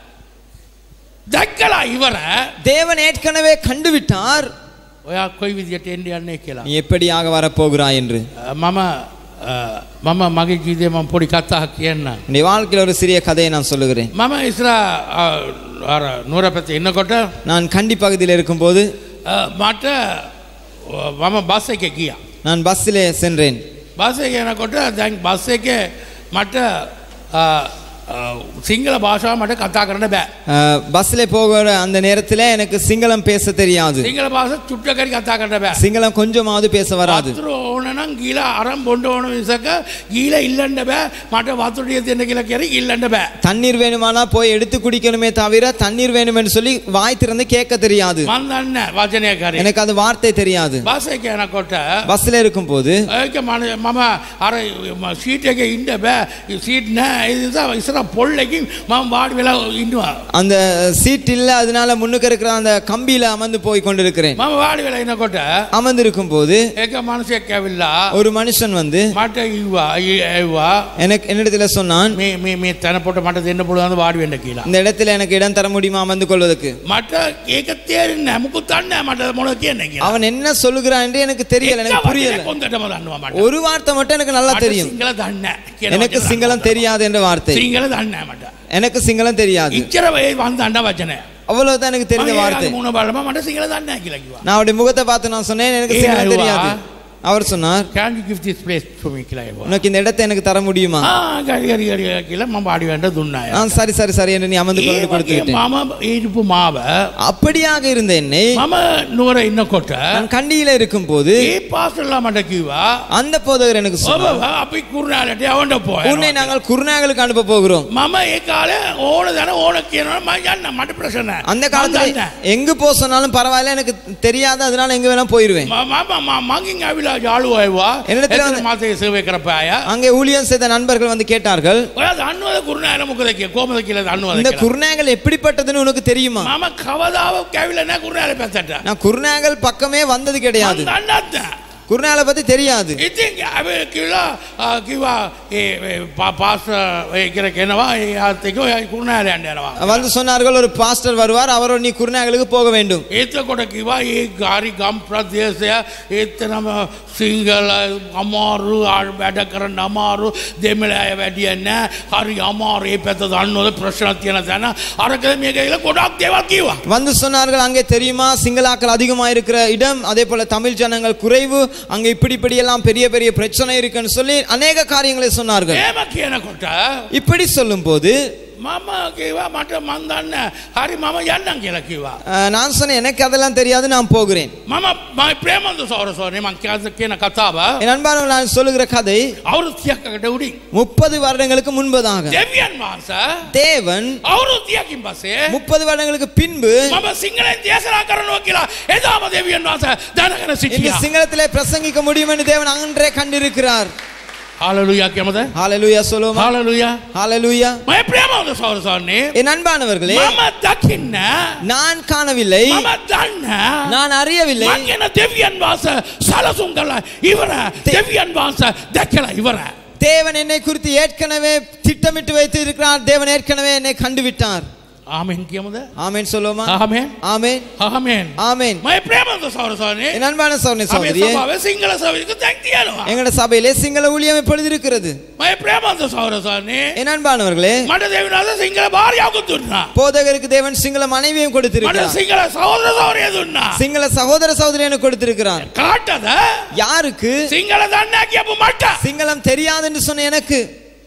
දැක්කලා ඉවර தேவன் ஏற்கனவே கண்டுவிட்டார் ඔයා කොයි විදියට එන්න යන්නේ කියලා நீ எப்படியாக வரப்போகிறாய் என்று මම අ, මම මගේ ජීවිතේ මම පොඩි කතාවක් කියන්න நீ வாழ்க்கையில் ஒரு சிறிய கதையை நான் சொல்லுகிறேன் මම ඉස්සර අ, අර නුවර පැත්තේ ඉන්නකොට நான் கண்டி பகுதியில் இருக்கும்போது අ, මට අ, මම බස් එකේ ගියා நான் பஸ்ஸிலே சென்றேன் බස් එකේ යනකොට දැන් බස් එකේ මට අ, අ, සිංහල භාෂාව මට කතා කරන්න බෑ அஹ், பஸ்ஸிலே போகிற அந்த நேரத்தில் எனக்கு சிங்களம் பேச தெரியாது සිංහල භාෂ චුට්ටකරි කතා කරන්න බෑ சிங்களம் கொஞ்சமாவது பேச வராது වතුර ඕන නම් ගීලා අරන් බොන්න ඕන මිසක ගීලා ඉල්ලන්න බෑ මට වතුරිය දෙන්න කියලා කියරි ඉල්ලන්න බෑ தண்ணீர் வேணுமானா போய் எடுத்து குடிக்கணுமே தவிர தண்ணீர் வேணும் என்று சொல்லி வாய் திறந்து கேட்க தெரியாது මන් දන්න වචනය කරේ எனக்கு அது வார்த்தை தெரியாது බස් එක යනකොට பஸ்ஸில் இருக்கும்போது ඒක මන මම අර සීට එක ඉන්න බෑ සීට් නෑ ඒ නිසා ඉස්සර පොල්ලකින් මම වාඩි වෙලා ඉන්නවා அந்த சீட் இல்ல அதனால முன்னுக்கு இருக்கிற அந்த கம்பியில அமர்ந்து போய் கொண்டிருக்கிறேன் මම වාඩි වෙලා ඉනකොට அமர்ந்திருக்கும் போது ඒක මනුෂයෙක් ඇවිල්ලා ஒரு மனுஷன் வந்து මට ඉව්වා ඇව්වා எனக்கு என்னிடத்துல சொன்னான் මේ මේ මේ තැන පොට මට දෙන්න පුළුවන් වාඩි වෙන්න කියලා இந்த இடத்துல எனக்கு இடம் தர முடியுமா அமர்ந்து கொள்வதற்கு මට ඒක තේරෙන්නේ නැහැ මුකුත් දන්නේ නැහැ මට මොනවද කියන්නේ කියලා அவன் என்ன சொல்லுகிறான் என்று எனக்கு தெரியல எனக்கு புரியல කොන්දටම දන්නවා මට ஒரு வார்த்தை மட்டும் எனக்கு நல்லா මට தெரியும் සිංහල දන්නේ නැහැ කියන எனக்கு වචන சிங்களம் தெரியாது என்ற வார்த்தை සිංහල දන්නේ නැහැ මට எனக்கு சிங்களம் தெரியாது ඉච්චර වේ වන්දන්න වචනය அவ்வளவுதான் எனக்கு தெரிஞ்ச මම வார்த்தை එයාගේ මුණ බලම මට සිංහල දන්නේ නැහැ කියලා කිව්වා நான் அவருடைய முகத்தை பார்த்து நான் சொன்னேன் எனக்கு ஏய், சிங்களம் அழுவா. தெரியாது அவர் சொன்னார் can you give this place for me කියලා කිව්වා உனக்கு இந்த இடத்தை எனக்கு தர முடியுமா ආ ගරි ගරි ගරි කියලා මම වාඩි වෙන්න දුන්නා එයාට. நான் சரி சரி சரி என்று நீ அமர்ந்து ඒ கொண்டு கொடுத்து වගේ விட்டேன் මම ඊටපු මාව அப்படியாக இருந்த என்னை මම නුවර ඉන්නකොට நான் கண்டியில இருக்கும் போது ඒ පාස්ටර්ලා මට කිව්වා அந்த போதகர் எனக்கு ඔබ சொன்னார் අපි කුරුණාලට යවන්න உன்னை පොය நாங்கள் குருநாகலுக்கு அனுப்ப போகிறோம் මම ඒ කාලේ ඕන දන ඕන කියනවා මම යන්න මට ප්‍රශ්න නැහැ. அந்த මම காலத்துல දන්නේ නැහැ. எங்கு போக சொன்னாலும் பரவாயில்ல எனக்கு தெரியாது அதனால எங்க வேணா போயிருவேன் මම මම- මම- මගෙන් ඇවිල්ලා ඇවිල්ලා යාළුවයවා එනතර- එතන මාතේ සේවය කරපු අය அங்கே ஊழியம் செய்த நண்பர்கள் வந்து கேட்டார்கள் ඔයා දන්නවද කුරුණෑල මොකද කිය කොහමද කියලා දන්නවද இந்த කියලා? குருநாகல் எப்படிப்பட்டதுன்னு உனக்கு தெரியுமா මම කවදාවත් කැවිලා නැහැ කුරුණෑල පැත්තට நான் குருநாகல் பக்கமே வந்தது கிடையாது මම දන්නත් නැහැ. குருநாகலை பத்தி தெரியாது ඉතින් ඇ කිව්ලා ආ, කිව්වා ඒ ඒ පා- පාස් ඒ කියලා කෙනවා ඒ ආත් එක්ක ඔයා කුරුණෑල යන්න යනවා. வந்து சொன்னார்கள் ஒரு பாஸ்டர் வருவார் அவரோட நீ குருநாகலுக்கு போக வேண்டும் ඒතකොට කිවා ඒ ගාරි ගම් ප්‍රදේශය ඒත්තනම සිංහල අමාරු ආ- වැඩ කරන්න අමාරු දෙමළ අය වැඩියන්න හරි අමාරු ඒ පැත දන්නවද ප්‍රශ්න තියෙන තැන අරක මේක කියලා ගොඩක් දේවල් කිව්වා. வந்து சொன்னார்கள் அங்கே தெரியுமா சிங்களாக்கள் அதிகமா இருக்கிற இடம் அதே போல தமிழ் ஜனங்கள் குறைவு அங்க இப்படி இப்படி எல்லாம் பெரிய பெரிய பிரச்சனை இருக்குன்னு சொல்லி அநேக காரியங்களை சொன்னார்கள் ඒම කියනකොට இப்படி சொல்லும்போது මම කිවා මට මන් දන්න හරි මම යන්නම් කියලා කිව්වා. அஹ், நான் சொன்னேன் எனக்கு அதெல்லாம் தெரியாது நான் போகிறேன் මම මයි ප්‍රේමන්ද සෞරසෝනේ මං කියද කියන කතාව என் அன்பானவர்கள், நான் சொல்லுகிற கதை අවුරුදු 30කට උඩින් முப்பது வருடங்களுக்கு முன்பதாக දෙවියන් වහන්සේ தேவன் අවුරුදු 30කින් පස්සේ முப்பது வருடங்களுக்கு பின்பு මම සිංහලෙන් දේශනා කරනවා කියලා එදාම දෙවියන් වහන්සේ දැනගෙන இந்த සිටියා. சிங்களத்திலே பிரசங்கிக்க முடியும் என்று தேவன் அன்றே கண்டிருக்கிறார் හාලලුයා කියමද? ஹalleluya சொல்லுவோமா හාලලුයා. ஹalleluya මම ප්‍රේමවන්ත සෞරසෝනේ என் அன்பானவர்களே මම දකින්න நான் காணவில்லை මම දන්න நான் அறியவில்லை මං කියන දෙවියන් වහන්සේ සලසුම් කළා ඉවර දෙවියන් වහන්සේ දැකලා ඉවර தேவன் என்னை குறித்து ஏற்கனவே திட்டமிட்டு வைத்து இருக்கிறார் தேவன் ஏற்கனவே என்னை கண்டு விட்டார் ආමෙන් කියමුද? ஆமென் சொல்லுவோமா ආමෙන්. ஆமென் ආමෙන්. ஆமென் මම ප්‍රේමවන්ත සෞරසෝනේ என் அன்பான சௌனி අපේ சகோதரியே සභාවේ සිංහල සභාවක දැන් තියෙනවා. எங்களோட சபையிலே சிங்கள ஊழியம் இப்பொழுது இருக்கிறது මම ප්‍රේමවන්ත සෞරසෝනේ என் அன்பானவர்களே මට දෙවියන් වහන්සේ සිංහල භාර්යාවකුත් දුන්නා. போதகருக்கு தேவன் சிங்கள மனைவியும் මට கொடுத்திருக்கிறார் සිංහල සහෝදර සහෝදරිය දුන්නා. சிங்கள சகோதர சகோதரியனு கொடுத்திருக்கிறார் කාටද? யாருக்கு සිංහල දන්නේ නැහැ කියපු මට. சிங்களம் தெரியாது என்று சொன்ன எனக்கு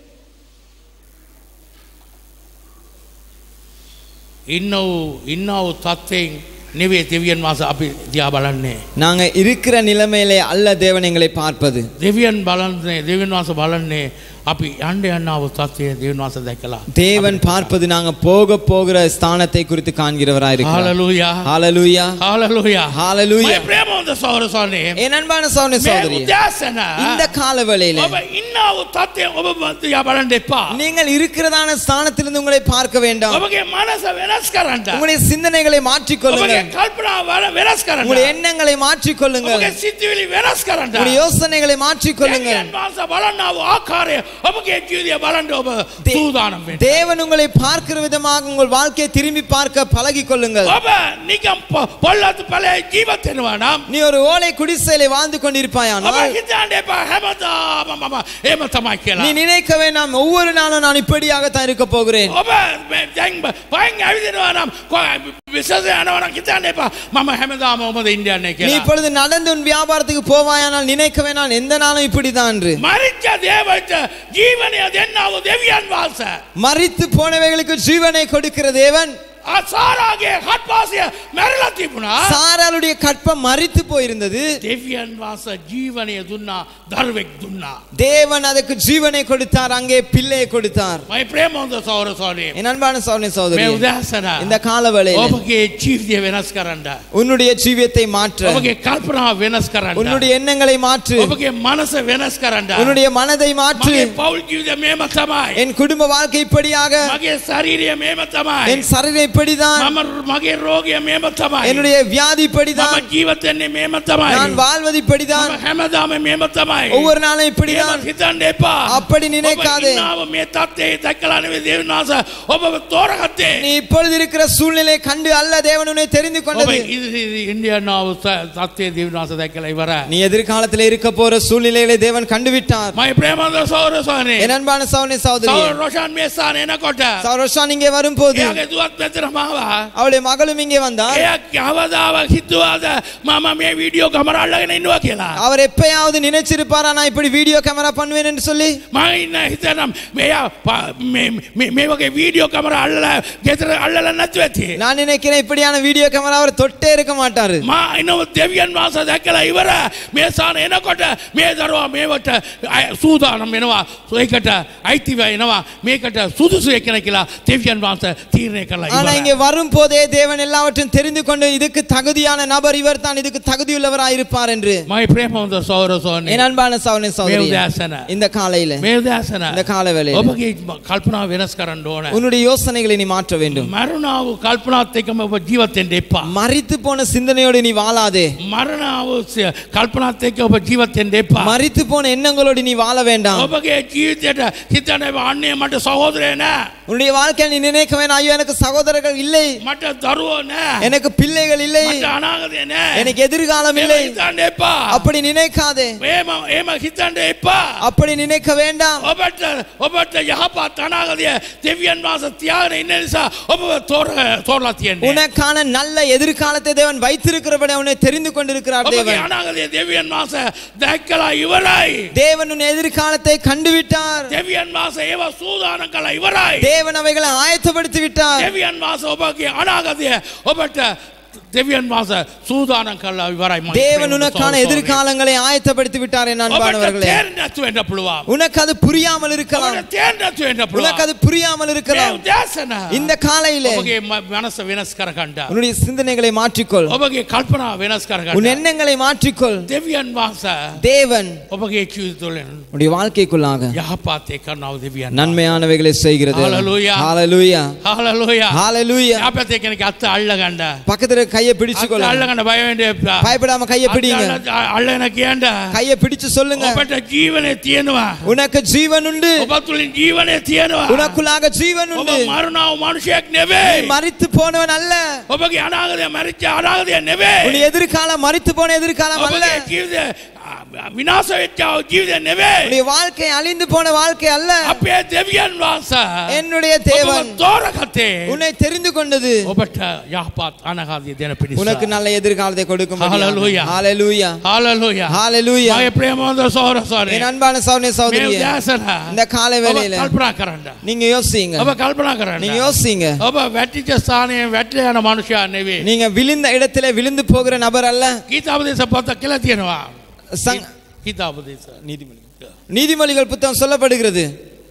ඉන්නව් ඉන්නව් තත්ත්වයෙන් නෙවේ දෙවියන් වහන්සේ අපි දිහා බලන්නේ. நாங்க இருக்கிற நிலைமையிலே அல்ல தேவன் எங்களை பார்ப்பது දෙවියන් බලන්නේ දෙවියන් වහන්සේ බලන්නේ අපි යන්න යන්නව තත්ත්වය දෙවියන් වහන්සේ දැකලා. தேவன் பார்ப்பது நாங்க போக போகிற ஸ்தானத்தை குறித்து காண்கிறவராய் இருக்கிறார் හාලලූයා. ஹalleluya හාලලූයා. ஹalleluya මම ප්‍රේමවන්ත සහෝදරසෝනේ என் அன்பான சௌனி මේ சகோதரி උදෑසන இந்த காலவேளையில ඔබ ඉන්නව තත්ත්වය ඔබ දිහා බලන්න එපා. நீங்கள் இருக்கிறதான ஸ்தானத்திலிருந்து உங்களை பார்க்க வேண்டாம் ඔබගේ මනස වෙනස් කරන්න. உங்களுடைய சிந்தனைகளை மாற்றிக் கொள்ளுங்கள் ඔබගේ කල්පනා වෙනස් කරන්න. உங்களுடைய எண்ணங்களை மாற்றிக் கொள்ளுங்கள் ඔබගේ සිතිවිලි වෙනස් කරන්න. உங்களுடைய யோசனைகளை மாற்றிக் கொள்ளுங்கள் දෙවියන් වහන්සේ බලන්නාව ආකාරය ඔබගේ ජීවිතය බලන්න ඔබ தே- සූදානම් වෙන්න. தேவன் உங்களை பார்க்கிற விதமாக உங்கள் வாழ்க்கையை திரும்பி பார்க்க பழகிக் கொள்ளுங்கள் ඔබ නිකම් පො- පොල්ලතු පලේ ජීවත් වෙනවා නම් நீ ஒரு ஓலை குடிசையிலே வாழ்ந்து ඔබ கொண்டிருப்பாயானால் හිතන්න එපා හැමදාම මම එහෙම තමයි நீ කියලා. நினைக்க வேண்டாம் ஒவ்வொரு நாளும் நான் இப்படியாகத்தான் இருக்க போகிறேன் ඔබ මේ දැන් බ- පයින් ඇවිදිනවා නම් විශේෂ යනවා නම් හිතන්න එපා මම හැමදාම ඔබද ඉන්දියන්නේ நீ කියලා. இப்பொழுது நடந்து உன் வியாபாரத்துக்கு போவாயானால் நினைக்க வேண்டாம் எந்த நாளும் இப்படிதான் என்று මරිච්ච දේවයිට ජීවනය දෙන්නාව දෙවියන් වහන්සේ. மறித்து போனவைகளுக்கு ஜீவனை கொடுக்கிற தேவன் අසාරාගේ හත්වාසය මැරලා තිබුණා. சாராளுடைய கற்பம் மறித்து போயிருந்தது දෙවියන් වහන්ස ජීවනය දුන්නා දර්වෙක් දුන්නා. தேவன் அதுக்கு ஜீவனை கொடுத்தார் அங்கே பிள்ளையை கொடுத்தார் මයි ප්‍රේමෝන්ද සෞරසෝනය என் அன்பான சௌனி මේ சோதரி උදෑසන இந்த காலவேளையில் ඔබගේ ජීවිතය වෙනස් කරන්න. உன்னுடைய ජීවිතத்தை மாற்ற ඔබගේ කල්පනාව වෙනස් කරන්න. உன்னுடைய எண்ணங்களை மாற்று ඔබගේ මනස වෙනස් කරන්න. உன்னுடைய மனதை மாற்று මගේ පවුල් ජීවිත මේම තමයි. என் குடும்ப வாழ்க்கை இப்படியாக මගේ ශරීරය මේම තමයි. என் சரீரம் இப்படிதான் මම මගේ රෝගය මේම තමයි. என்னுடைய வியாதி මම இப்படிதான் ජීවතන්නේ මේම තමයි. நான் வாழ்வது இப்படிதான் මම හැමදාම මේම තමයි. ஒவ்வொரு நாளும் එහෙම இப்படிதான் හිතන්න එපා. அப்படி நினைக்காதே. ඔබ ඉන්නාව මේ තත්ත්වයේ දැකලා නෙවෙයි දෙවියන් වහන්සේ ඔබව තෝරගත්තේ. நீ இப்பொழுது இருக்கிற சூழ்நிலை கண்டு அல்ல தேவன் உன்னை தெரிந்து ඔබ கொண்டது ඉන්දියානාව තත්ත්වයේ දෙවියන් වහන්සේ දැකලා ඉවරයි. நீ எதிர்காலத்தில் இருக்க போற சூழ்நிலைகளை தேவன் கண்டுவிட்டார் මයි ප්‍රේමන්ද සෞරසෝනේ. என் அன்பான சௌனி சௌதரி සෞර රොෂාන් මේ ස්ථාන එනකොට சௌரோஷான் இங்கே வரும்போது එයාගේ දුවත් මෙතන මාවා. அவளுடைய மகளும் இங்கே வந்தார் එයා කවදාව හිතුවාද මම මේ වීඩියෝ කැමරා අල්ලගෙන ඉන්නවා කියලා. அவர் எப்பயாவது நினைச்சிருப்பாரா நான் இப்படி வீடியோ கேமரா பண்ணுவேன் என்று சொல்லி මම ඉන්න හිතනම් මෙයා ප- මේ- මේ- මේ වගේ වීඩියෝ කැමරා අල්ලලා ගෙදර අල්ලලා නැතුව ඇති. நான் நினைக்கிறேன் இப்படியான வீடியோ கேமரா அவர் தொட்டே இருக்க மாட்டாரு මා එනව දෙවියන් වහන්සේ දැකලා ඉවර මේ සාන එනකොට මේ දරුවා මේවට අය- සූදානම් වෙනවා ඒකට අයිතිව එනවා මේකට සුදුසු එකන කියලා දෙවියන් වහන්සේ තීරණය කළා ஆனால் ஆனா இங்கே வரும் போதே தேவன் எல்லாவற்றையும் தெரிந்து கொண்டு இதுக்கு தகுதியான நபர் இவர் தான் இதுக்கு தகுதியுள்ளவராய் இருப்பார் என்று මයි ප්‍රේමවන්ත සෞර සෝනි என் அன்பான சகோதரனே சகோதரி උදෑසන. இந்த காலையில මේ දසන இந்த கால வேளையில ඔබගේ කල්පනා වෙනස් කරන්න ඕන உன்னுடைய யோசனைகளை நீ மாற்ற வேண்டும் මරුණාව කල්පනාත් එකම ඔබ ජීවත්තෙන්ට එපා மறித்து போன சிந்தனையோடு நீ வாழாதே මරණාව ස- කල්පනාත් එක්ක ඔබ ජීවත්තෙන්ට එපා மறித்து போன எண்ணங்களோடு நீ வாழ வேண்டாம் ඔබගේ ජීවිතයට හිතන අන්නේ මට සහෝදරය නෑ உன்னுடைய வாழ்க்கையில் நீ நினைக்க வேண்டாம் ஐயோ எனக்கு சகோதரர்கள் இல்லை මට දරුවෝ නෑ எனக்கு பிள்ளைகள் இல்லை මට අනාගතය නෑ எனக்கு எதிர்காலம் ඒම இல்லை හිතන්න එපා அப்படி நினைக்காதே ඒම ඒම හිතන්ට එපා அப்படி நினைக்க வேண்டாம் ඔබට ඔබට යහපත් අනාගතය දෙවියන් වාස තියාගෙන ඉන්න නිසා ඔබ තෝර තෝරලා තියෙන්නේ உனக்கான நல்ல எதிர்காலத்தை தேவன் வைத்திருக்கிறபடி அவனை தெரிந்து கொண்டிருக்கிறார் ඔබගේ தேவன் අනාගතය දෙවියන් වාස දැක්කලා ඉවරයි தேவன் உன் எதிர்காலத்தை கண்டுவிட்டார் දෙවියන් වාස ඒව සූදාන කලා ඉවරයි தேவன் அவைகளை ஆயத்தப்படுத்தி விட்டார் දෙවියන් වාස ඔබගේ අනාගතය ඔබට දෙවියන් වාස සූදානන් කල්ලා විවරයි මගේ தேவன் ප්‍රේමට உனக்கான සහෝදරනේ. எதிர்காலங்களை ஆயத்தப்படுத்தி விட்டார் என் ඔබට அன்பானவர்களே තේරෙන්නේ නැතුව වෙන්න පුළුවන් உனக்கு அது புரியாமல் இருக்கலாம் ඔබට තේරෙන්නේ නැතුව වෙන්න உனக்கு පුළුවන් அது புரியாமல் මේ இருக்கலாம் උදෑසන இந்த காலையிலே ඔබගේ ම- මනස වෙනස් කරගන්න உன்னுடைய சிந்தனைகளை மாற்றிக்கொள் ඔබගේ කල්පනා වෙනස් உன் කරගන්න எண்ணங்களை மாற்றிக்கொள் දෙවියන් වාස தேவன் ඔබගේ ජීවිතවලින් உன்னுடைய வாழ்க்கைக்குள்ளாக යහපත් කරනව දෙවියන් நன்மையானவைகளை செய்கிறது Hallelujah. ஹalleluya හාලලෝය ஹalleluya අපත කෙනෙක් අත්ත අල්ල ගන්න பக்கத்துல கையை பிடிச்சுக்கொள்ள අල්ලගන්න බයවෙන්ට එපා பயப்படாம கையை பிடிங்க අල්ලන කියන්න கையை பிடிச்சு சொல்லுங்க ඔබට ජීවනය තියෙනවා உனக்கு ஜீவன் உண்டு ඔබ තුළින් ජීවනය තියෙනවා உனக்குள்ளாக ஜீவன் ඔබ உண்டு මරුණාව මනුෂයක් நீ නෙවේ மறித்து போனவன் அல்ல ඔබගේ අනාගතය මරිච්ච අනාගතය නෙවේ உன் எதிர்காலம் மறித்து போன எதிர்காலம் அல்ல ඔබගේ ජීවිතය විනාස වෙච්චාව ජීවිතය නෙවේ உன்னுடைய வாழ்க்கை அழிந்து போன வாழ்க்கை அல்ல අපේ දෙවියන් වාස என்னுடைய தேவன் තෝරකතේ உன்னை தெரிந்து கொண்டது ඔබට යහපත් අනකාදය දෙන உனக்கு පිණිස நல்ல எதிர்காலத்தை கொடுக்கும் Hallelujah. ஹalleluya හාලලෝය ஹalleluya මගේ ප්‍රේමෝද සෝරසාරය என் அன்பான சகோதரனே சகோதரியே දෑසන இந்த காலை வேளையில කල්පනා කරන්න நீங்க யோசிங்க ඔබ කල්පනා කරන්න நீங்க யோசிங்க ඔබ වැටිච ස්ථානය වැටල යන මනුෂයා නෙවේ நீங்க விழுந்த இடத்துல விழுந்து போகிற நபர் அல்ல ගීතාපදේශ පොත්ත කියලා තියෙනවා சங்- ගීතාපදේශ நீதிமொழிகள் புத்தகம் சொல்லப்படுகிறது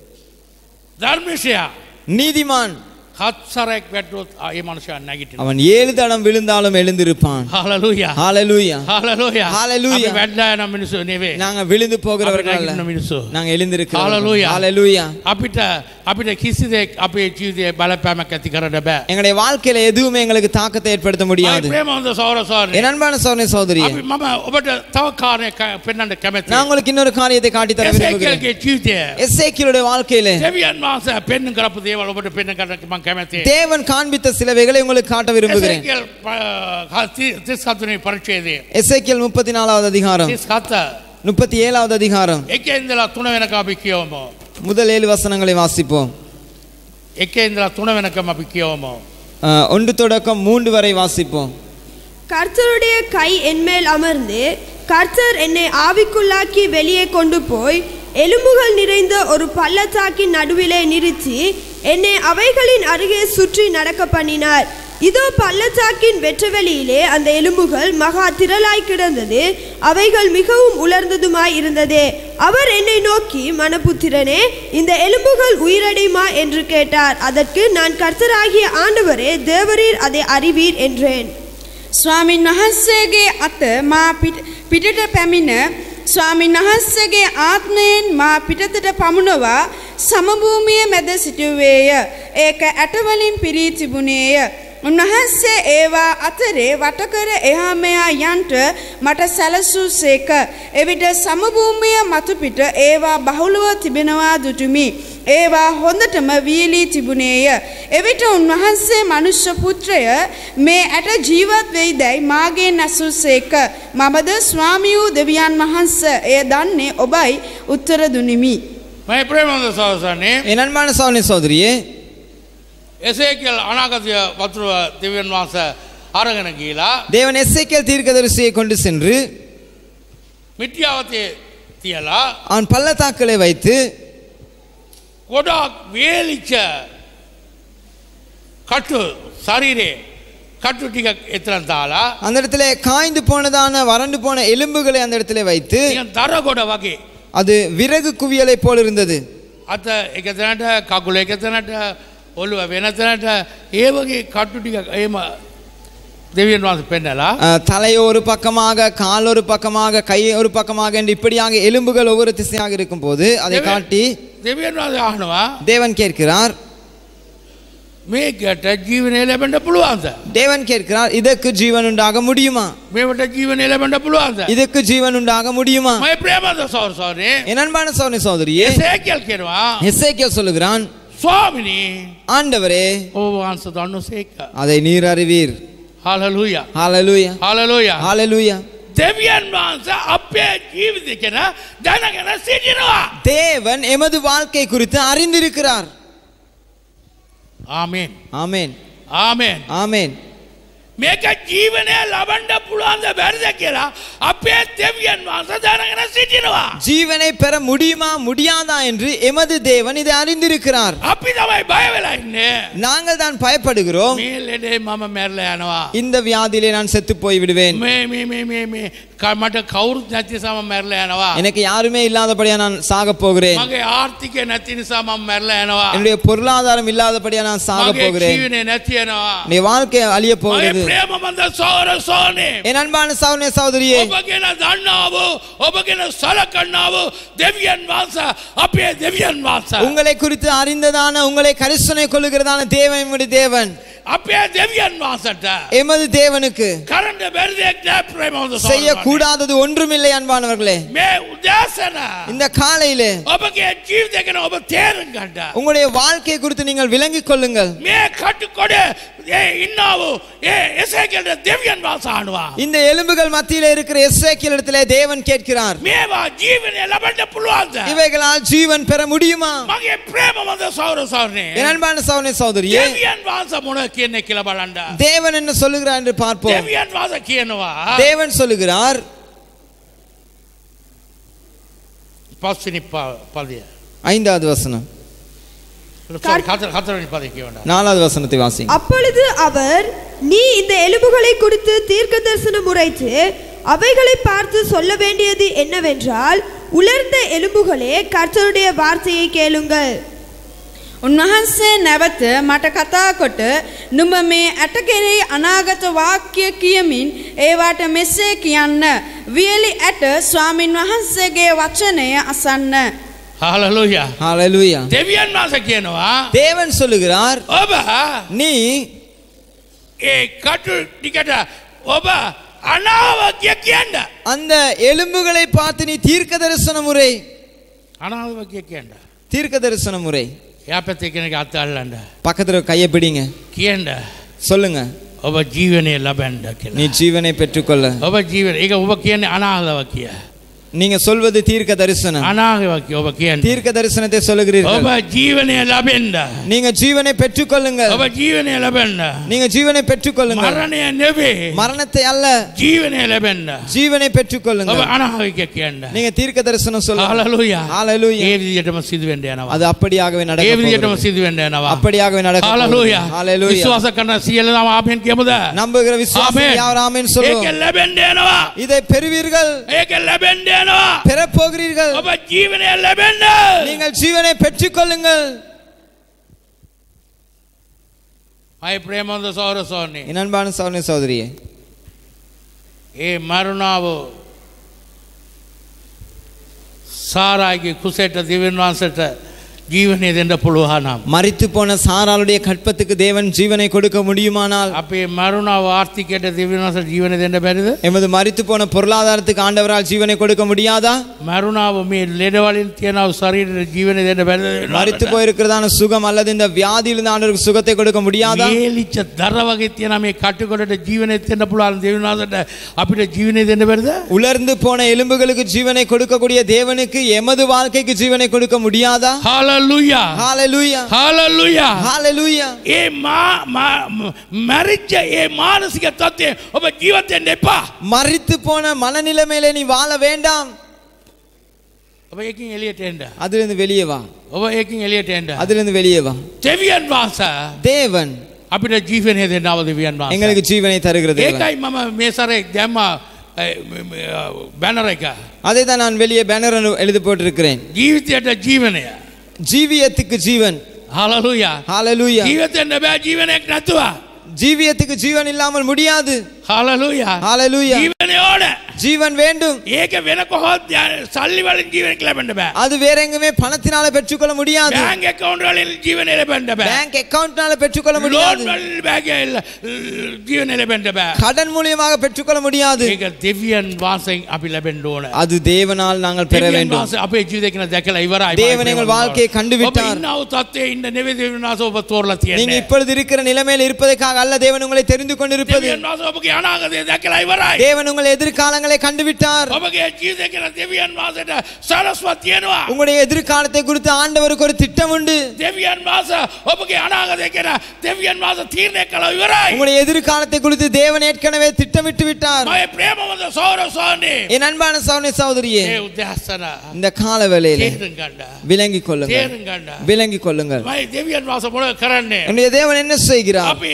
ධර්මිෂයා நீதிமான் හත්සරෙක් වැටුවොත් ඒ මනුෂයා නැගිටින அவன் ஏழு தடம் விழுந்தாலும் எழுந்திருப்பான் හාලලෝය ஹalleluya හාලලෝය Hallelujah. වැඩ්ඩා යන මිනිසු නෙවේ நாங்க விழுந்து போகிறவர்கள் අපි அல்ல නැගිටින මිනිස්සු. நாங்க எழுந்திருக்கிறோம் Hallelujah. ஹalleluya අපිට අපිට කිසිදෙක් අපේ ජීවිතය බලපෑමක් ඇති කරන්න බෑ எங்களுடைய வாழ்க்கையில எதுவுமே எங்களுக்கு தாக்கத்தை ஏற்படுத்த முடியாது ප්‍රේමන්ද සෞරසාරය என் அன்பான சோதனை சகோதரி අපි මම ඔබට තව කාරය පෙන්න්නට කැමැති நான் உங்களுக்கு இன்னொரு காரியத்தை காட்டி தர விரும்புகிறேன் එසේකල්ගේ ජීවිතය எஸ்ஏக்கியலுடைய வாழ்க்கையில දෙවියන් වාස පෙන්න්න කරපු දේවල් ඔබට පෙන්න්න කරම කැමැති தேவன் காண்பித்த சிலவைகளை உங்களுக்கு காட்ட விரும்புகிறேன் තිස්කතුනේ පරිච්චේදේ எஸ்ஏக்கியல் முப்பத்தி நாலாவது அதிகாரம் තිස්කත්ත முப்பத்தி ஏழாவது அதிகாரம் එක ඉඳලා තුන වෙනක අපි කියවමෝ முதல் ஏழு வசனங்களை வாசிப்போம் එක ඉඳලා තුන වෙනකම අපි කියවමෝ அஹ், ஒன்று தொடக்கம் மூன்று வரை வாசிப்போம் கர்த்தருடைய கை என்மேல் அமர்ந்து கர்த்தர் என்னை ஆவிக்குள்ளாக்கி வெளியே கொண்டு போய் எலும்புகள் நிறைந்த ஒரு பள்ளத்தாக்கின் நடுவிலே நிறுத்தி என்னை அவைகளின் அருகே சுற்றி நடக்க பண்ணினார் இதோ பள்ளத்தாக்கின் வெற்றவெளியிலே அந்த எலும்புகள் மகா திரளாய் கிடந்தது அவைகள் மிகவும் உலர்ந்ததுமாய் இருந்ததே அவர் என்னை நோக்கி மனபுத்திரனே இந்த எலும்புகள் உயிரடையுமா என்று கேட்டார் அதற்கு நான் கர்த்தராகிய ஆண்டவரே தேவரீர் அதை அறிவீர் என்றேன் ස්වාමින් වහන්සේගේ අත මා පිට- පිටට පැමිණ ස්වාමින් වහන්සේගේ ආත්මයෙන් මා පිටතට පමුණවා සමභූමිය මැද සිටුවේය. ඒක ඇටවලින් පිරී තිබුණේය. උන්වහන්සේ ඒවා අතරේ වටකර එහා මෙහා යන්ට මට සැලසූ සේක. එවිට සමභූමිය මතුපිට ඒවා බහුලව තිබෙනවා දුටුමි. ඒවා හොඳටම වීලී තිබුණේය. එවිට උන්වහන්සේ මනුෂ්‍ය පුත්‍රය මේ ඇට ජීවත් වෙයි දැයි මාගේ නැසුසේක. මමද ස්වාමී වූ දෙවියන් වහන්ස එය දන්නේ ඔබයි උත්තර දුනිමි. මයි ප්‍රේමන්ද සවසන්නේ என் அன்பான சோதனை சோதரியே එසේ කියල් අනාගතය වතුරුව දෙවන් වහන්ස අරගෙන කියලා தேவன் எஸ்ஐக்கியல் தீர்க்கதரிசியை கொண்டு சென்று මිටියාවතය තියලා அவன் பள்ளத்தாக்களை வைத்து ගොඩක් වේලිච්ච කට්ටු සරීරේ කට්ටු ටිකක් එතරන් දාලා அந்த இடத்துல காய்ந்து போனதான வறண்டு போன எலும்புகளை அந்த இடத்துல வைத்து නිකන් දර ගොඩ වගේ அது விறகு குவியலை போல் இருந்தது අත එකතනට කකුල එකතනට ඔල්ලුව වෙනතනට ඒ වගේ කට්ටු ටික ඒම දෙවියන් වහන්සේ පෙන්නලා அஹ், தலை ஒரு பக்கமாக கால் ஒரு பக்கமாக கை ஒரு பக்கமாக என்று இப்படியாக எலும்புகள் ஒவ்வொரு திசையாக இருக்கும் போது அதை தேவன். காட்டி දෙවියන් වහන්සේ අහනවා தேவன் கேட்கிறார் මේකට ජීවනය ලැබෙන්ට පුළුවන්ද தேவன் கேட்கிறார் இதற்கு ஜீவன் உண்டாக முடியுமா මේට ජීවනය ලැබෙන්ට පුළුවන්ද இதற்கு ஜீவன் உண்டாக முடியுமா මයි ප්‍රේමද සෞරසෝනේ என் அன்பான சோதனை சோதரியே සේකල් කෙනවා எசேக்கியேல் சொல்லுகிறான் ස්වාමිනී ஆண்டவரே ඕවහන්ස දන්න සේක அதை நீர் அறிவீர் හලලුය ஹalleluya හලලෝය ஹalleluya දෙවියන් වහන්ස අපේ ජීවිත කෙන දැනගෙන සිටිනවා தேவன் எமது வாழ்க்கை குறித்து அறிந்திருக்கிறார் ආමෙන් ஆமென் ආමෙන් ஆமென் මේක ජීවනය ලබන්ඩ පුළුවන්ද බැරිද කියලා අපේ දෙවියන් වහන්ස දැනගෙන සිටිනවා ஜீவனை பெற முடியுமா முடியாதா என்று எமது தேவன் இதை அறிந்திருக்கிறார் අපි තමයි බය වෙලා ඉන්නේ நாங்கள் தான் பயப்படுகிறோம் මේ ලෙඩේ මම මැරල යනවා இந்த வியாதியிலே நான் செத்து போய் விடுவேன் මේ මේ මේ මේ මේ ක- මට කවුරුත් නැති නිසා මම මැරල යනවා எனக்கு யாருமே இல்லாதபடியா நான் சாக போகிறேன் මගේ ආර්ථිකය නැති නිසා මම මැරල යනවා என்னுடைய பொருளாதாரம் இல்லாதபடியா நான் சாக මගේ போகிறேன் ජීවනය නැති යනවා என்னுடைய வாழ்க்கை அழிய මගේ போகிறது ප්‍රේමබන්ධ සෝර සෝනේ என் அன்பான சௌனே சகோதரியே ඔබ ගෙන දන්නාව ඔබ ගෙන සලකන්නාව දෙවියන් වහන්ස අපේ දෙවියන් වහන්ස உங்களை குறித்து அறிந்ததான உங்களை கரிசனை கொள்ளுகிறதான தேவன் எம்முடைய தேவன் අපේ දෙවියන් වහන්සට எமது தேவனுக்கு කරන්න බැරිදෙක් නෑ ප්‍රේමබන්ධ සෝර செய்யக்கூடாதது ஒன்றுமில்லை அன்பானவர்களே මේ උදෑසන இந்த காலையிலே ඔබගේ ජීවිතය ගැන ඔබ තේරුම් ගන්න உங்களுடைய வாழ்க்கையை குறித்து நீங்கள் விளங்கிக் கொள்ளுங்கள் මේ කටුකොඩ ඒ ඉන්නාව ඒ එසේකට දෙවියන් වාසානුවා இந்த எலும்புகள் மத்தியிலே இருக்கிற எஸ்ஏக்கியல் இடத்திலே தேவன் கேட்கிறார் මේවා ජීවනය ලබට පුළුවන්ද இவைகளால் ஜீவன் பெற முடியுமா මගේ ප්‍රේමමද සෞර සෞරණය என் அன்பான சௌனே சகோதரியே දෙවියන් වහන්ස මොන කියන්නේ කියල බලන්ඩ தேவன் என்ன சொல்லுகிறார் என்று பார்ப்போம் දෙවියන් වාස කියනවා தேவன் சொல்லுகிறார் පස්සිනි පදිය ஐந்தாவது வசனம் හතරනි පද කියවන්න நாலாவது வசனத்தை வாசிங்க அப்பொழுது அவர் நீ இந்த எலும்புகளை குறித்து தீர்க்க தரிசனம் உரைத்து அவைகளை பார்த்து சொல்ல வேண்டியது என்னவென்றால் உலர்ந்த எலும்புகளே கர்த்தருடைய வார்த்தையை கேளுங்கள் උන්වහන්සේ නැවත මට කතා කොට නුඹ මේ ඇට කෙරෙහි අනාගත වාක්‍ය කියමින් ඒවාට මෙසේ කියන්න වියලි ඇට ස්වාමින් වහන්සේගේ වචනය අසන්න හාලලෝය ஹalleluya දෙවියන් වාස කියනවා தேவன் சொல்லுகிறார் ඔබ நீ ඒ කටු ටිකට ඔබ අනාවක්ය කියන්න அந்த எலும்புகளை பார்த்து நீ தீர்க்க தரிசன முறை අනාවක්ය කියන්න தீர்க்க தரிசன முறை එයා පැත්තේ කෙනෙක් අත්අල්ලන්න பக்கத்துல கையை பிடிங்க කියන්න சொல்லுங்க ඔබ ජීවනය ලබැන්ඩ நீ කියලා ஜீவனை பெற்றுக்கொள்ள ඔබ ජීවන එක ඔබ කියන්නේ අනාහලව කිය நீங்க சொல்வது தீர்க்க தரிசனம் අනාහවකි ඔබ කියන්න தீர்க்க தரிசனத்தை சொல்லுகிறீர்கள் ඔබ ජීවනය ලබෙන්ඩ நீங்க ஜீவனை பெற்றுக்கொள்ளுங்கள் ඔබ ජීවනය ලබෙන්ඩ நீங்க ஜீவனை பெற்றுக்கொள்ளுங்கள் මරණය නෙවේ மரணத்தை அல்ல ජීවනය ලැබෙන්ඩ ஜீவனை ඔබ பெற்றுக்கொள்ளுங்கள் අනාහවික කියන්න நீங்க தீர்க்க தரிசனம் சொல்லுங்க හලලුය ஹalleluya ඒ විදිටම සිදුවෙන්ඩ යනවා அது அப்படியாகவே ඒ நடக்க විදිටම போகிறது. සිදුවෙන්ඩ යනවා அப்படியாகவே நடக்க හලලුය போகிறது. ஹalleluya විශ්වාස කරන සියලම ආපෙන් කියමුද நம்புகிற விசுவாசம் ආමෙන්. யாவர் ஆமென் ඒක சொல்லுவோம் ලැබෙන්ඩ යනවා இதை பெறுவீர்கள் ඒක ලැබෙන්ඩ යනවා பெறப்போகிறீர்கள் ඔබ ජීවනය ලැබෙන්ඩ நீங்கள் ஜீவனை பெற்றுக்கொள்ளுங்கள் අයි ප්‍රේමන්ද සෝර සෝන්නේ என் அன்பான சௌனே சகோதரியே ඒ මරුණාව සාරාගේ කුසට දිවන් වහන්සට ජීවනය දෙන්න පුළුවහනම්. மரித்து போன சாராளுடைய கற்பத்துக்கு தேவன் ஜீவனை கொடுக்க முடியுமானால் අපේ මරුණාව ආර්ථිකයට දිවිනස ජීවන දෙන්න බැරිද. எமது மரித்து போன பொருளாதாரத்துக்கு ஆண்டவரால் ஜீவனை கொடுக்க முடியாதா මරුණාව මේ ලෙඩවලින් තියෙනව ශරීරයට ජීවන දෙන්න மரித்து බැරිද. போயிருக்கிறதான சுகம் அல்லது இந்த வியாதியிலிருந்து ஆண்டவருக்கு சுகத்தை கொடுக்க முடியாதா ඒලිච්ච දර වගේ තියෙන මේ කටුකොට ජීවනය දෙන්න පුළුවන් දෙවිනාසට අපිට ජීවනය දෙන්න බැරිද. உலர்ந்து போன எலும்புகளுக்கு ஜீவனை கொடுக்கக்கூடிய தேவனுக்கு எமது வாழ்க்கைக்கு ஜீவனை கொடுக்க முடியாதா හාලල්ලුයා ஹalleluya හාලල්ලුයා. ஹalleluya ඒ මා- මා- මැරිච්ච ඒ මානසික තත්වය ඔබ ජීවතයෙන් එපා. மரித்து போன மனநிலைமையிலே நீ வாழ வேண்டாம் ඔබ ඒකින් එලියට එන්ඩ. அதிலிருந்து வெளியே வா ඔබ ඒකින් එලියට එන්ඩ. அதிலிருந்து வெளியே வா දෙවියන් වාස தேவன் අපිට ජීවනය දෙන්නව දෙවියන් වාස. எங்களுக்கு ஜீவனை தருகிற தேவன் ඒකයි මම මේ සරෙක් දැම්ම බැනර එක. அதை தான் நான் வெளியே பேனர் எழுதி போட்டிருக்கிறேன் ජීවිතයට ජීවනය. ஜீவியத்துக்கு ஜீவன் හලලුයා ஹalleluya ජීවිතෙන්න බෑ ජීවනයක් නැතුව ஜீவியத்துக்கு ஜீவன் இல்லாமல் முடியாது හලලුයා ஹalleluya ජීවනය ඕන ஜீவன் வேண்டும் ඒක වෙන කොහොත් සල්ලි වලින් ජීවනයක් ලැබෙන්න බෑ அது வேற எங்குமே பணத்தினால பெற்றுக்கொள்ள முடியாது බෑන්ක් account වලින් ජීවනය ලැබෙන්න බෑ பேங்க் அக்கவுண்ட்னால பெற்றுக்கொள்ள ලෝන් முடியாது වලින් බෑග ජීවනය ලැබෙන්න බෑ கடன் மூலியமாக பெற்றுக்கொள்ள முடியாது ඒක දෙවියන් වාසයෙන් අපි ලැබෙන්න ඕන அது தேவனால் நாங்கள் பெற දෙවියන් வேண்டும் වහන්සේ අපේ ජීවිතේ කියන දැකලා ඉවරයි தேவன் எங்கள் வாழ்க்கையை கண்டு ඔබ விட்டார் ඉන්නව තත්ත්වයේ ඉන්න නෙවෙයි දෙවියන් වහන්සේ ඔබ තෝරලා நீங்க තියෙන්නේ இப்பொழுது இருக்கிற நிலைமையில் இருப்பதற்காக அல்ல தேவன் உங்களை தெரிந்து கொண்டிருப்பது දෙවියන් වහන්සේ ඔබගේ අනාගතය දැකලා ඉවරයි தேவன் உங்கள் எதிர்காலங்களை கண்டுவிட்டார் ඔබගේ ජීවිතේ කියන දෙවියන් වහන්සේට සරස්වත් තියෙනවා உங்களுடைய எதிர்காலத்தை குறித்து ஆண்டவருக்கு ஒரு திட்டம் உண்டு දෙවියන් වහන්සේ ඔබගේ අනාගතය කියන දෙවියන් වහන්සේ තීරණය කළා ඉවරයි உங்களுடைய எதிர்காலத்தை குறித்து தேவன் ஏற்கனவே திட்டமிட்டு விட்டார் මගේ ප්‍රේමවන්ත සෞර සෝනේ என் அன்பான சௌனி சகோதரியே ඒ උදෑසන இந்த கால வேளையில තේරුම් ගන්න விளங்கிக் கொள்ளுங்கள் තේරුම් ගන්න விளங்கிக் கொள்ளுங்கள் මයි දෙවියන් වහන්සේ මොනවද කරන්නේ என்னுடைய தேவன் என்ன செய்கிறார் අපි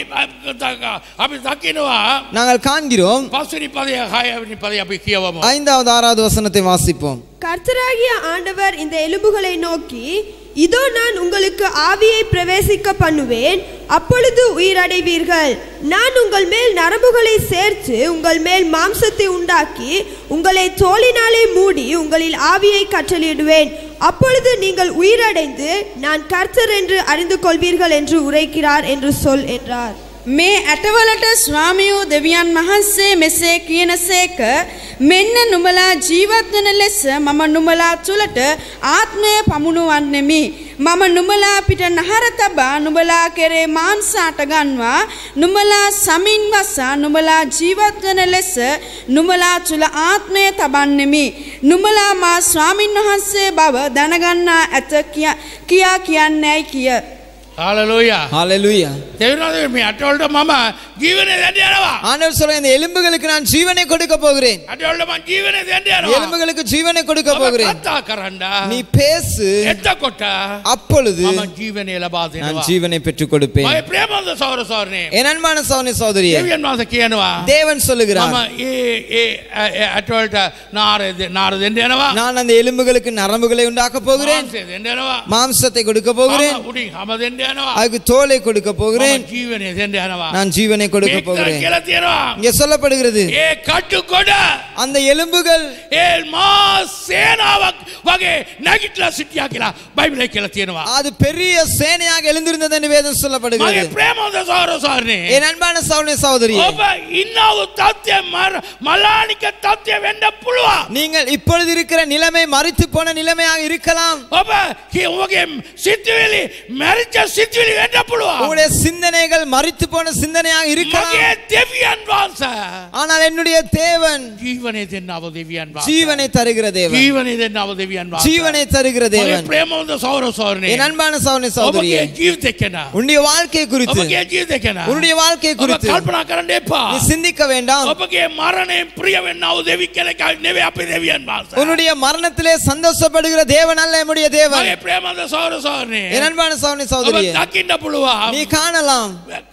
අපි දකිනවා நாங்கள் காண்கிறோம் පස්වෙනි පදය හයවෙනි පදය අපි කියවමු ஐந்தாவது ஆறாவது வசனத்தை வாசிப்போம் கர்த்தராகிய ஆண்டவர் இந்த எலும்புகளை நோக்கி இதோ நான் உங்களுக்கு ஆவியை பிரவேசிக்க பண்ணுவேன் அப்பொழுது உயிரடைவீர்கள் நான் உங்கள் மேல் நரம்புகளை சேர்த்து உங்கள் மேல் மாம்சத்தை உண்டாக்கி உங்களை தோலினாலே மூடி உங்களில் ஆவியை கற்றலிடுவேன் அப்பொழுது நீங்கள் உயிரடைந்து நான் கர்த்தர் என்று அறிந்து கொள்வீர்கள் என்று உரைக்கிறார் என்று சொல் என்றார் මේ ඇටවලට ස්වාමියෝ දෙවියන් වහන්සේ මෙසේ කියනසේක මෙන්න නුඹලා ජීවත්වන ලෙස මම නුඹලා තුළට ආත්මය පමුණුවන්නෙමි. මම නුඹලා පිට නහර තබා නුඹලා කෙරේ මාංසාට ගන්වා නුඹලා සමින් වසා නුඹලා ජීවත්වන ලෙස නුඹලා තුළ ආත්මය තබන්නෙමි. නුඹලා මා ස්වාමින් වහන්සේ බව දැනගන්නා ඇත කිය- කියා කියන්නේයි කිය. හාලලෝයා ஹalleluya දෙවියන් මේ අටවලට මම ජීවනය දෙන්න යනවා ஆண்டவர் சொல்ற இந்த எலும்புகளுக்கு நான் ஜீவனை கொடுக்க போகிறேன் අටවලට මම ජීවනය දෙන්න இந்த යනවා எலும்புகளுக்கு ஜீவனை கொடுக்க ඔබ போகிறேன் කතා කරන්න நீ பேசு එතකොට அப்பொழுது මම ජීවනය ලබා நான் දෙනවා ஜீவனை பெற்றுக் கொடுப்பேன் මගේ ප්‍රේමවන්ත සෞර සෝරනේ என் அன்பான சௌனி சகோதரியே දෙවියන් වහන්සේ කියනවා தேவன் சொல்லுகிறார் මම ඒ ඒ ඇටවලට නාර නාර දෙන්න යනවා நான் அந்த எலும்புகளுக்கு நரம்புகளை உண்டாக்க போகிறேன் මාංශය දෙන්න යනවා மாம்சத்தை கொடுக்க போகிறேன் මම උඩින් හම දෙන්න යනවා அதுக்கு தோலை கொடுக்க போகிறேன் මම ජීවනය දෙන්න යනවා நான் ஜீவனை கொடுக்க මේක போகிறேன் කියලා තියෙනවා இங்க சொல்லப்படுகிறது ඒ කට්ටු කොට அந்த எலும்புகள் ඒ මා සේනාවක් වගේ නැගිටලා සිටියා කියලා බයිබලයේ කියලා තියෙනවා அது பெரிய சேனையாக எழுந்திருந்தது என்று வேதம் මගේ சொல்லப்படுகிறது ප්‍රේමවන්ත සෞර සෝරනේ என் அன்பான சௌனி சகோதரியே ඔබ ඉන්නව තත්ත්වය මර මලානික තත්ත්වය වෙන්න පුළුවන් நீங்கள் இப்பொழுது இருக்கிற நிலைமை மறித்து போன நிலைமையாக இருக்கலாம் ඔබ කි- ඔබගේ සිත්විලි මැරිච්ච සිත්විලි වෙන්න පුළුවන් உங்களுடைய சிந்தனைகள் மறித்து போன சிந்தனையாக இருக்கலாம் මගේ දෙවියන් වහන්සේ ஆனால் என்னுடைய தேவன் ජීවනය දෙන්නව දෙවියන් වහන්සේ ஜீவனை தருகிற தேவன் ජීවනය දෙන්නව දෙවියන් වහන්සේ ஜீவனை தருகிற මගේ தேவன் ප්‍රේමවන්ත සෞර සෝරනේ என் அன்பான சௌனி சகோதரியே ඔබගේ ජීවිතය කෙනා உன்னுடைய வாழ்க்கை குறித்து ඔබගේ ජීවිතය කෙනා உன்னுடைய வாழ்க்கை ඔබ குறித்து කල්පනා කරන්න එපා நீ சிந்திக்க வேண்டாம் ඔබගේ මරණයෙන් ප්‍රිය වෙන්නව දෙවි කෙනෙක් නෙවෙයි අපේ දෙවියන් වහන්සේ உன்னுடைய மரணத்திலே சந்தோஷப்படுகிற தேவன் அல்ல என்னுடைய தேவன் මගේ ප්‍රේමවන්ත සෞර සෝරනේ என் அன்பான சௌனி ඔබ சகோதரியே දකින්න පුළුවන් நீ காணலாம்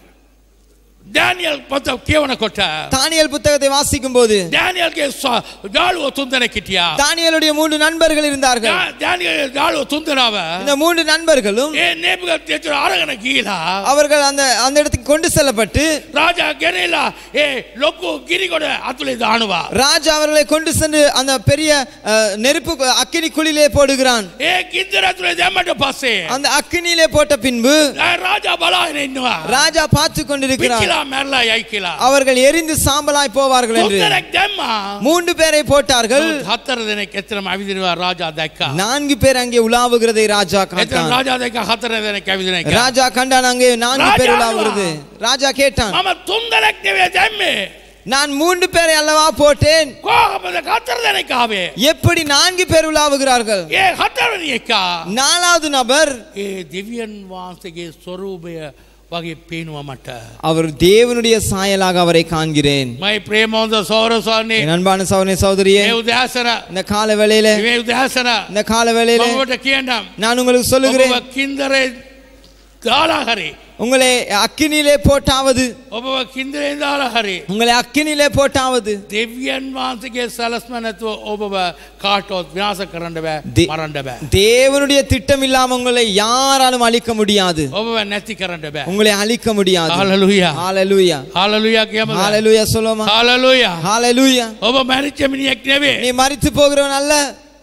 ඩෑනියල් පොත කියවනකොට தானியல் புத்தகத்தை வாசிக்கும் போது ඩෑනියල්ගේ යාළුව තුන්දෙනෙක් හිටියා தானியலுடைய மூன்று நண்பர்கள் இருந்தார்கள் ඩෑනියල් යාළුව තුන්දෙනාව இந்த மூன்று நண்பர்களும் ඒ නේපුගත් දෙතුර අරගෙන ගිහිලා அவர்கள் அந்த அந்த இடத்துக்கு கொண்டு செல்லப்பட்டு රාජා ගෙනලා ඒ ලොකු ගිරිගොඩ අතුලේ දානවා ராஜா அவர்களை கொண்டு சென்று அந்த பெரிய அஹ், நெருப்பு கு- அக்கினி குழியிலே போடுகிறான் ඒ ගින්දර ඇතුලේ දැම්මට පස්සේ அந்த அக்கினியிலே போட்ட பின்பு ආ රාජා බලාගෙන ඉන්නවා ராஜா பார்த்து கொண்டிருக்கிறார் පිච්චිලා මැරලා යයි කියලා அவர்கள் எரிந்து சாம்பலாய் போவார்கள் என்று තුන්දෙනෙක් දැම්මා மூன்று பேரை போட்டார்கள் නමුත් හතර දෙනෙක් එතරම් ඇවිදිනවා රාජා දැක්කා நான்கு பேர் அங்கே உலாவுகிறதை ராஜா එතන காட்டான் රාජා දැක්ක හතර දෙනෙක් ඇවිදින එක ராஜா கண்டான் அங்கே நான்கு பேர் ராஜா உலாவுகிறது ராஜா கேட்டான் මම තුන්දෙනෙක් නෙවෙයි දැම්මේ நான் மூன்று பேரை அல்லவா போட்டேன் කොහොමද හතර දෙනෙක් ආවේ எப்படி நான்கு பேர் உலாவுகிறார்கள் ඒ හතරවෙනි එකා நாலாவது நபர் ඒ දෙවියන් වහන්සේගේ ස්වරූපය වගේ පේනවා මට அவர் தேவனுடைய சாயலாக அவரை காண்கிறேன் මයි ප්‍රේමෝන්ද සෝරසන්නේ என் அன்பான சௌனே சௌதரியே මේ උදෑසන இந்த கால வேளையில මේ උදෑසන இந்த கால வேளையில මමට කියන්නම් நான் உங்களுக்கு சொல்லுகிறேன் ඔබ කින්දරේ දාලා හරි உங்களை அக்கினியிலே போட்டாவது ඔබව කින්දරෙන් දාලා හරි உங்களை அக்கினியிலே போட்டாவது දෙවියන් වහන්සේගේ සලස්ම නැතුව ඔබව කාටවත් විනාශ කරන්න බෑ தி- මරන්න බෑ தேவனுடைய திட்டம் இல்லாம உங்களை யாராலும் அழிக்க முடியாது ඔබව නැති කරන්න බෑ உங்களை அழிக்க முடியாது හාලලුයා ஹalleluya හාලලුයා කියම ஹalleluya சொல்லுமா හාලලුයා ஹalleluya ඔබ මැරිච්ච මිනිහෙක් නෙවේ நீ மரித்து போகிறவன் அல்ல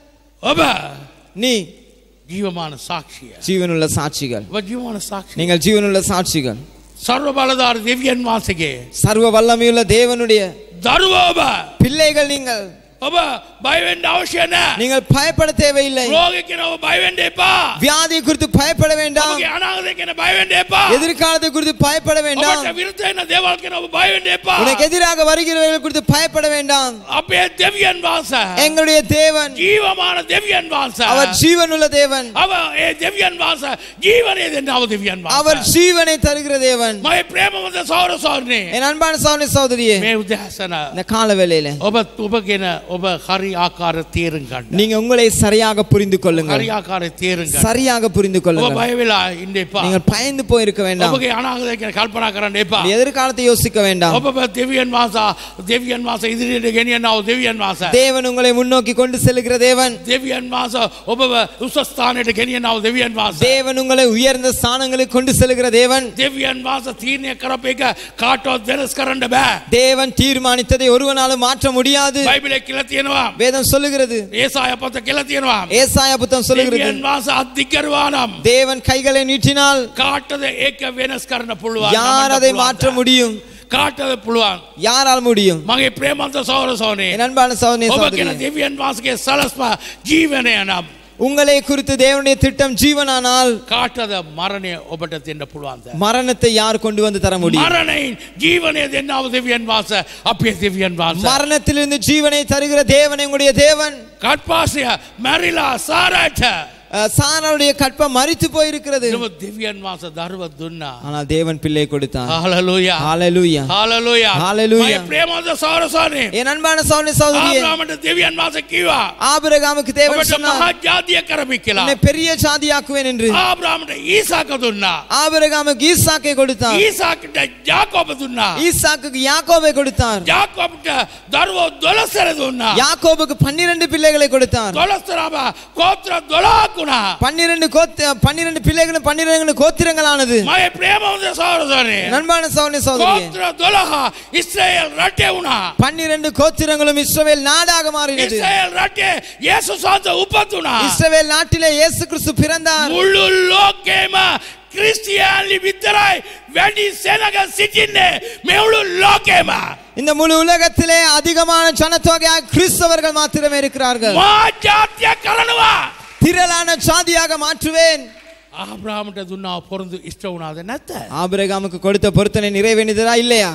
ඔබ நீ ජීවමාන සාක්ෂිය ஜீவனுள்ள சாட்சிகள் ඔබ ජීවමාන සාක්ෂිය நீங்கள் ஜீவனுள்ள சாட்சிகள் සර්ව බලධාර දෙවියන් වහන්සේගේ சர்வ வல்லமையுள்ள தேவனுடைய දරුව ඔබ பிள்ளைகள் நீங்கள் ඔබ බයිවෙන්ඩ අවශ්‍ය නෑ நீங்கள் பயப்பட தேவையில்லை රෝග කෙන ඔබ බයිවෙන්ඩ එපා வியாதியை குறித்து பயப்பட வேண்டாம் ඔබගේ අනාගත කෙන බයිවෙන්ඩ එපා எதிர்காலத்தை குறித்து பயப்பட வேண்டாம் ඔබට විරුද්ධ වෙන දේවල් කෙන ඔබ බයිවෙන්ඩ එපා உனக்கு எதிராக வருகிறவர்கள் குறித்து பயப்பட வேண்டாம் අපේ දෙවියන් වහන්ස எங்களுடைய தேவன் ජීවමාන දෙවියන් වහන්ස அவர் ஜீவனுள்ள தேவன் අව ඒ දෙවියන් වහන්ස ජීවනය දෙන්න අව දෙවියන් அவர் වහන්ස ஜீவனை தருகிற தேவன் මගේ ප්‍රේමවත සෞර සෞරණය என் அன்பான சௌனி சௌதரியே මේ උදැසන இந்த கால வேளையில ඔබ ඔබගෙන ඔබ හරි ආකාර තේරුම් ගන්න நீங்க உங்களை சரியாக புரிந்து கொள்ளுங்கள் හරි ආකාර තේරුම් ගන්න சரியாக புரிந்து ඔබ கொள்ளுங்கள் බය වෙලා ඉන්න එපා நீங்கள் பயந்து போயிருக்க வேண்டாம் ඔබගේ අනාගතය ගැන කල්පනා කරන්න එපා நீ எதிர்காலத்தை யோசிக்க வேண்டாம் ඔබ දෙවියන් වහන්ස දෙවියන් වහන්ස ඉදිරියට ගෙනියන්නව දෙවියන් වහන්ස தேவன் உங்களை முன்னோக்கி கொண்டு செல்லுகிற தேவன் දෙවියන් වහන්ස ඔබව උසස්ථානයට ගෙනියන්නව දෙවියන් වහන්ස தேவன் உங்களை உயர்ந்த ஸ்தானங்களுக்கு கொண்டு செல்லுகிற தேவன் දෙවියන් වහන්ස තීරණය කරප එක කාටවත් වෙනස් කරන්න බෑ தேவன் தீர்மானித்ததை ஒருவனாலும் மாற்ற முடியாது බයිබලෙ කියලා තියෙනවා வேதம் சொல்லுகிறது ඒසාය පොත කියලා තියෙනවා ஏசாயா புத்தகம் சொல்லுகிறது දෙවියන් වහන්ස අධිකරුවා නම් தேவன் கைகளை நீட்டினால் කාටද ඒක වෙනස් කරන්න පුළුවන් யார் அதை மாற்ற முடியும் කාටද පුළුවන් யாரால் முடியும் මගේ ප්‍රේමන්ත සෞරසෝනේ என் அன்பான சகோதரனே, ඔබ சகோதரியே කියන දෙවියන් වහන්සගේ සලස්ම ජීවනය නම් உங்களை குறித்து தேவனுடைய திட்டம் ஜீவனானால் කාටද මරණය ඔබට දෙන්න පුළුවන්ද மரணத்தை யார் கொண்டு வந்து தர முடியும் මරණයින් ජීවනය දෙන්නාව දෙවියන් වාස අපේ දෙවියන් වාස மரணத்திலிருந்து ஜீவனை தருகிற தேவன் எங்களுடைய தேவன் කට්පාසය මැරිලා සාරයට அஹ், சாராளுடைய கற்பம் மறித்து போயிருக்கிறது නම දෙවියන් වාස දරුව දුන්නා ஆனால் தேவன் பிள்ளை கொடுத்தார் හාලලෝයා ஹalleluya හාලලෝයා Hallelujah. ප්‍රේමන්ත සෞරසෝනේ என் அன்பான சகோதரனே, சகோதரியே ආබ්‍රාමට දෙවියන් වාස කිවා ஆபிரகாமுக்கு தேவன் ඔබට சொன்னார் මහා ජාතිය කරමි කියලා உன்னை பெரிய சாதியாக்குவேன் என்று ආබ්‍රාමට ඊසාක දුන්නා ஆபிரகாமுக்கு ஈசாக்கை கொடுத்தார் ඊසාකට ජාකෝබ දුන්නා ஈசாக்குக்கு யாக்கோபை கொடுத்தார் ජාකෝබට දරුවෝ දොළසර දුන්නා யாக்கோபுக்கு பன்னிரண்டு பிள்ளைகளை கொடுத்தார் දොළස්තරම කෝත්‍ර දොලාකුණා பன்னிரண்டு கோத்த பன்னிரண்டு பிள்ளைகளும் பன்னிரண்டு கோத்திரங்களானது මගේ ප්‍රේමවද සෞරසනේ நண்பான சகோதரனே, சகோதரியே කෝත්‍ර දොළහ ඉස්්‍රේල් රටේ වුණා பன்னிரண்டு கோத்திரங்களும் இஸ்ரவேல் நாடாக மாறினது ඉස්්‍රේල් රටේ යේසු සන්ත උපතුනා இஸ்ரவேல் நாட்டிலே இயேசு கிறிஸ்து பிறந்தார் මුල්ලු ලෝකේම ක්‍රිස්තියාලි විතරයි වැඩි සෙනග සිටින්නේ මෙවුළු ලෝකේම இந்த முழு உலகத்திலே அதிகமான ஜனத்தொகையாக கிறிஸ்தவர்கள் மாத்திரமே இருக்கிறார்கள் මා ජාතිය කරනවා திரளான சாதியாக மாற்றுவேன் ආබ්‍රාමට දුන්නා පොරොන්දු ඉෂ්ට වුණාද නැත්ත ஆபிரகாமுக்கு கொடுத்த பொருத்தனை நிறைவேறினதா இல்லையா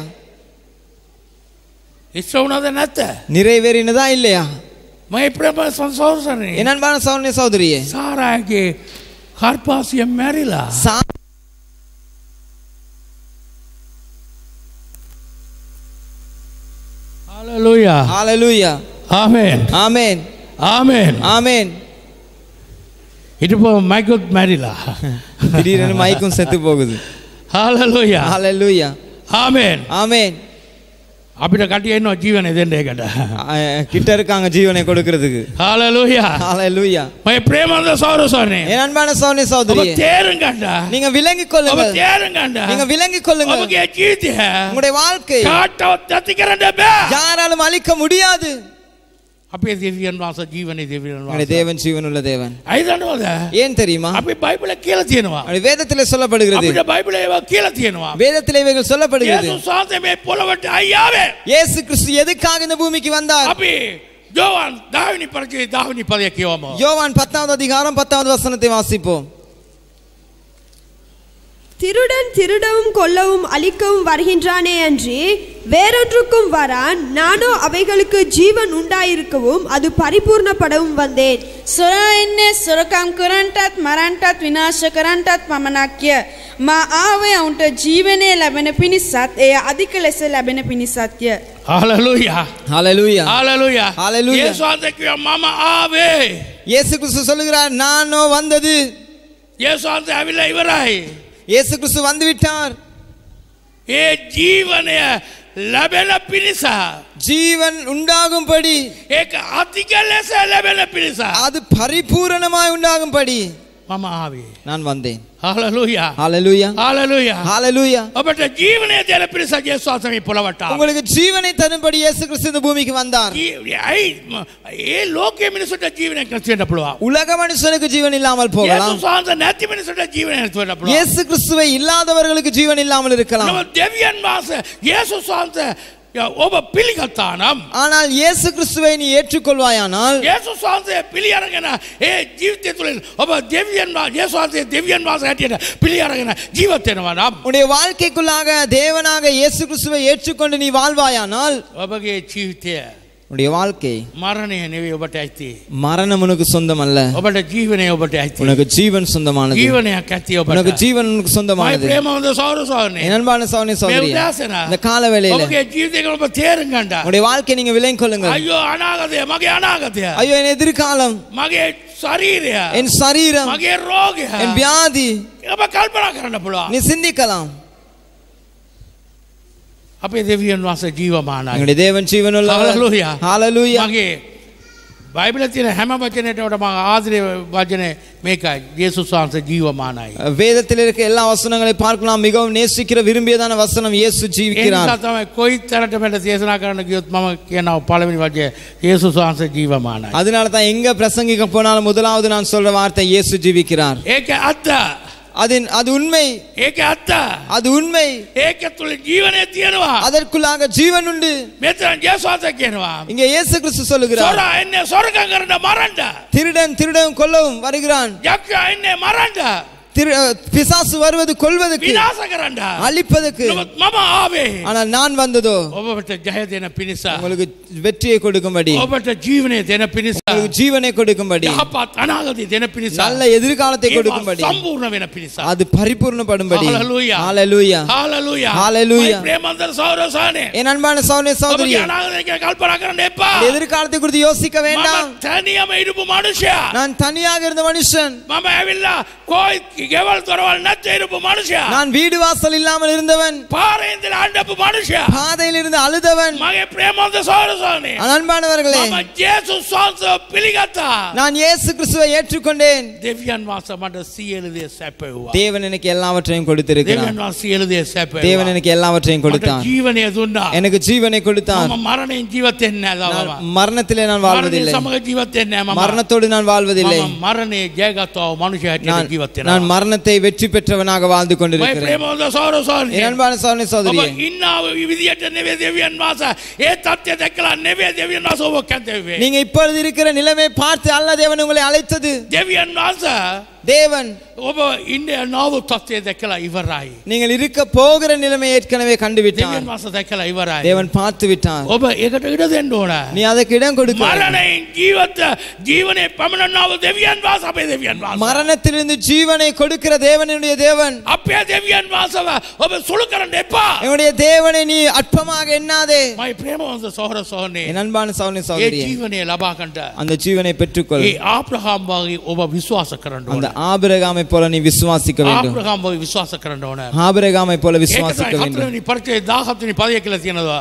ඉෂ්ට වුණාද නැත්ත நிறைவேறினதா இல்லையா මගේ ප්‍රම සංසෝසනය என் அன்பான சகோதரனே, சகோதரியே සාරාගේ කර්පාසිය මැරිලා சா- හලලුයා ஹalleluya ආමෙන් ஆமென் ආමෙන් ஆமென் හිටපු මයිකොත් මැරිලා திடீரென மைக்கும் செத்து போகுது හලලුයා ஹalleluya ආමෙන් ஆமென் අපිට කටියන්න ජීවනය දෙන්න එකට அஹ், கிட்ட இருக்காங்க ஜீவனை கொடுக்கிறதுக்கு හලලුයා ஹalleluya මයි ප්‍රේමන්ද සෞරසනේ என் அன்பான சகோதரனே, ඔබ சகோதரியே තේරුම් ගන්ඩ நீங்க விளங்கிக் ඔබ கொள்ளுங்கள் තේරුම් ගන්ඩ நீங்க விளங்கிக் கொள்ளுங்கள் ඔබගේ ජීවිතය உங்களுடைய வாழ்க்கை කාටවත් ඇති කරන්න බෑ யாராலும் அழிக்க முடியாது අපේ දෙවියන් වාස ජීවනය දෙවියන් உங்களுடைய වාස தேவன் ஜீவனுள்ள தேவன் අයිදන්නවද ஏன் தெரியுமா අපි බයිබල කියල තියෙනවා அப்படி வேதத்திலே சொல்லப்படுகிறது අපිට බයිබල ඒවා කියල තියෙනවා வேதத்திலே இவைகள் சொல்லப்படுகிறது යේසුස් වහන්සේ මේ පොළොවට අයියාවේ இயேசு கிறிஸ்து எதுக்காக இந்த பூமிக்கு வந்தார் අපි ජෝවන් දාවනි පරචේ දාවනි පදය කියවම யோவான் பத்தாவது அதிகாரம் பத்தாவது வசனத்தை வாசிப்போம் திருடன் திருடவும் கொல்லவும் அழிக்கவும் வருகின்றானே அன்றி வேறொன்றுக்கும் வரான் நானோ அவைகளுக்கு ஜீவன் உண்டாயிருக்கவும் அது பரிபூர்ணப்படவும் வந்தேன் සොරා එන්නේ සොරකම් කරන්ටත් මරන්ටත් විනාශ කරන්ටත් පමණක්ය. මා ආවේ ඔවුන්ට ජීවනය ලැබෙන පිණිසත් එය අධික ලෙස ලැබෙන පිණිසත්ය. Hallelujah hallelujah hallelujah Hallelujah. ඒස්වාන්තකව මම ආවේ இயேசு கிறிஸ்து சொல்லுகிறார் நானோ வந்தது ඒස්වාන්ත ඇවිල්ල ඉවරයි இயேசு கிறிஸ்து வந்து விட்டார் ඒ ජීවනය ලැබෙන පිණිස. ஜீவன் உண்டாகும்படி ඒක අතික ලෙස ලැබෙන පිණිස. அது பரிபூரணமாய் உண்டாகும்படி මම ආවේ. நான் வந்தேன் හලලුයා. Hallelujah hallelujah. ஹalleluya ඔබට ජීවනය දෙන පිණිස ජේස්වාසමී පොළවට. உங்களுக்கு ஜீவனை தரும்படி இயேசு கிறிஸ்து இந்த பூமிக்கு வந்தார் ඇයි ම- ඒ ලෝකයේ මිනිසුට ජීවනයක් නැතිවෙන්න පුළුවන්. உலக மனுஷனுக்கு ஜீவன் இல்லாமல் போகலாம் යේසුස් වහන්සේ නැති මිනිසුට ජීවනය නැතිවෙන්න පුළුවන්. இயேசு கிறிஸ்துவை இல்லாதவர்களுக்கு ஜீவன் இல்லாமல் இருக்கலாம் නමුත් දෙවියන් වහන්සේ යේසුස් වහන්සේ ඔබ පිළිගත්තා නම් ஆனால் இயேசு கிறிஸ்துவை நீ ஏற்றுக்கொள்வாயானால் යේසුස් වහන්සේ පිළි අරගෙන ඒ ජීවිතය තුළින් ඔබ දෙවියන් වා- යේසුස් වහන්සේ දෙවියන් වහන්සේ හැටියට පිළි අරගෙන ජීවත් වෙනවා නම් உன்னுடைய வாழ்க்கைக்குள்ளாக தேவனாக இயேசு கிறிஸ்துவை ஏற்றுக்கொண்டு நீ வாழ்வாயானால் ඔබගේ ජීවිතය உன்னுடைய வாழ்க்கை මරණය නෙවෙයි ඔබට ඇති. மரணம் உனக்கு சொந்தம் அல்ல ඔබට ජීවනය ඔබට ඇති. உனக்கு ஜீவன் சொந்தமானது ජීවනයක් ඇති உனக்கு ඔබට. ஜீவன் உனக்கு මයි சொந்தமானது ප්‍රේමවන්ත සෞරසෝනේ. என் அன்பான சௌனி මේ சௌதரி උදෑසන இந்த கால வேளையில ඔබගේ ජීවිතයක ඔබ තේරුම් ගන්න. உன்னுடைய வாழ்க்கை நீங்க விலை கொள்ளுங்க අයියෝ අනාගතය මගේ අනාගතය. ஐயோ என் எதிர்காலம் මගේ ශරීරය. என் சரீரம் මගේ රෝගය. என் வியாதி ඔබ කල්පනා කරන්න පුළුවන්. நீ சிந்திக்கலாம் අපේ දෙවියන් වහන්සේ ජීවමානයි. எங்களுடைய தேவன் ஜீவனுள்ள Hallelujah. ஹalleluya මගේ බයිබල තියෙන හැම වචනයකට මම ආදරය වචනේ මේකයි. ජේසුස් වහන්සේ ජීවමානයි. வேதத்தில் இருக்க எல்லா வசனங்களை பார்க்கலாம் மிகவும் நேசிக்கிற விரும்பியதான வசனம் இயேசு ඒ ஜீவிக்கிறார் නිසා තමයි කොයි තරට මට දේශනා කරන්න ගියොත් මම කියනවා පළවෙනි වචනේ ජේසුස් වහන්සේ ජීවමානයි. அதனால தான் எங்க பிரசங்கிக்க போனாலும் முதலாவது நான் சொல்ற வார்த்தை இயேசு ஜீவிக்கிறார் ඒක ඇත්ත. அது அது உண்மை ඒක ඇත්ත. அது உண்மை ඒක තුළ ජීවනය තියෙනවා. அதற்குள்ளாக ஜீவன் உண்டு මෙතන ජේසුස් වහන්සේ කියනවා. இங்க இயேசு கிறிஸ்து சொல்லுகிறார் සොරා එන්නේ සොරකම් කරන්න මරන්න. திருடன் திருடன் கொல்லவும் வருகிறான் යක්ෂයා එන්නේ මරන්න. திரு பிசாசு வருவது கொல்வதற்கு විනාශ කරන්න. அழிப்பதற்கு නමුත් මම ආවේ. ஆனால் நான் வந்ததோ ඔබට ජය දෙන පිණිස. உங்களுக்கு வெற்றியை கொடுக்கும்படி ඔබට ජීවනය දෙන පිණිස. உங்களுக்கு ஜீவனை கொடுக்கும்படி යහපත් අනාගතය දෙන පිණිස. நல்ல எதிர்காலத்தை ඒවා கொடுக்கும்படி සම්පූර්ණ වෙන පිණිස. அது பரிபூர்ணப்படும்படி Hallelujah. ஹalleluya හාලලුයා. Hallelujah. ප්‍රේමන්තර සෞරසානේ. என் அன்பான சௌனே சௌதரி ඔබගේ අනාගතය ගැන කල්පනා කරන්න එපා. எதிர்காலத்தை குறித்து யோசிக்க வேண்டாம் මම තනියම ඉරපු මනුෂ්‍යයා. நான் தனியாக இருந்த மனுஷன் මම ඇවිල්ලා කොයි ගෙවල් දොරවල් නැත්te ඉරපු මනුෂ්‍යයා. நான் வீடு வாசல் இல்லாமல் இருந்தவன் පාරේ ඉඳලා අඬපු මනුෂ්‍යයා. பாதையில் இருந்து அழுதவன் මගේ ප්‍රේමන්ත සෞරසානේ. அன்பானவர்களே මම ජේසුස් වහන්සේව පිළිගත්තා. நான் இயேசு கிறிஸ்துவை ஏற்றுக்கொண்டேன் දෙවියන් වහන්සේ මට සියලු දේ සැපෙව්වා. தேவன் எனக்கு எல்லாவற்றையும் கொடுத்திருக்கிறார் දෙවියන් වහන්සේ සියලු දේ සැපෙව්වා. தேவன் எனக்கு எல்லாவற்றையும் මට கொடுத்தார் ජීවනය දුන්නා. எனக்கு ஜீவனை கொடுத்தார் මම මරණයෙන් ජීවත් වෙන්නේ නැහැ நான் තවම. மரணத்திலே நான் මරණය வாழ்வதில்லை සමග ජීවත් වෙන්නේ නැහැ මම. மரணத்தோடு நான் வாழ்வதில்லை මම මරණය ජයගත්තා වූ මනුෂ්‍ය நான் හැටියට ජීවත් நான் වෙනවා. மரணத்தை வெற்றி பெற்றவனாக வாழ்ந்து මයි கொண்டிருக்கிறேன் ප්‍රේමවන්ත සෞරසෝනේ. என் அன்பான சௌனே ඔබ சௌதரியே ඉන්නාව විදියට නෙවෙයි දෙවියන් වහන්සේ. ඒ தත්ත්වය දැකලා නෙවෙයි දෙවියන් වහන්සේ ඔබ කැඳෙව්වේ. நீங்க இப்பொழுது இருக்கிற நிலைமை பார்த்து அல்ல தேவன் உங்களை அழைத்தது දෙවියන් වහන්සේ தேவன் ඔබ ඉන්න නාව තත්ත්වය දැකලා ඉවරයි. நீங்கள் இருக்க போகிற நிலைமை ஏற்கனவே கண்டு விட்டார் දෙවියන් වහන්සේ දැකලා ඉවරයි. தேவன் பார்த்து விட்டார் ඔබ ඒකට ඉඩ දෙන්න ඕන. நீ அதற்கு இடம் கொடுக்க මරණයෙන් ජීවත ජීවනයේ පමණනාව දෙවියන් වහන්සේ අපේ දෙවියන් වහන්සේ. மரணத்திலிருந்து ஜீவனை கொடுக்கிற தேவனுடைய தேவன் අපේ දෙවියන් වහන්සේව ඔබ සුළු කරන්න එපා. என்னுடைய தேவனை நீ அற்பமாக எண்ணாதே මයි ප්‍රේමවන්ත සොහර සෝනේ. என் அன்பான சௌனி ඒ சௌதரியே ජීවනය ලබාගන්නට அந்த ஜீவனை பெற்றுக்கொள் ඒ ආබ්‍රහාම් වගේ ඔබ විශ්වාස කරන්න அந்த ඕන. ஆபிரகாமை போல நீ விசுவாசிக்க வேண்டும் ආබ්‍රහාම් වගේ විශ්වාස කරන්න ඕන. ஆபிரகாமை போல ඒක விசுவாசிக்க තමයි வேண்டும் හතරවෙනි පරිච්ඡේදය 17 වෙනි පදය කියලා තියෙනවා.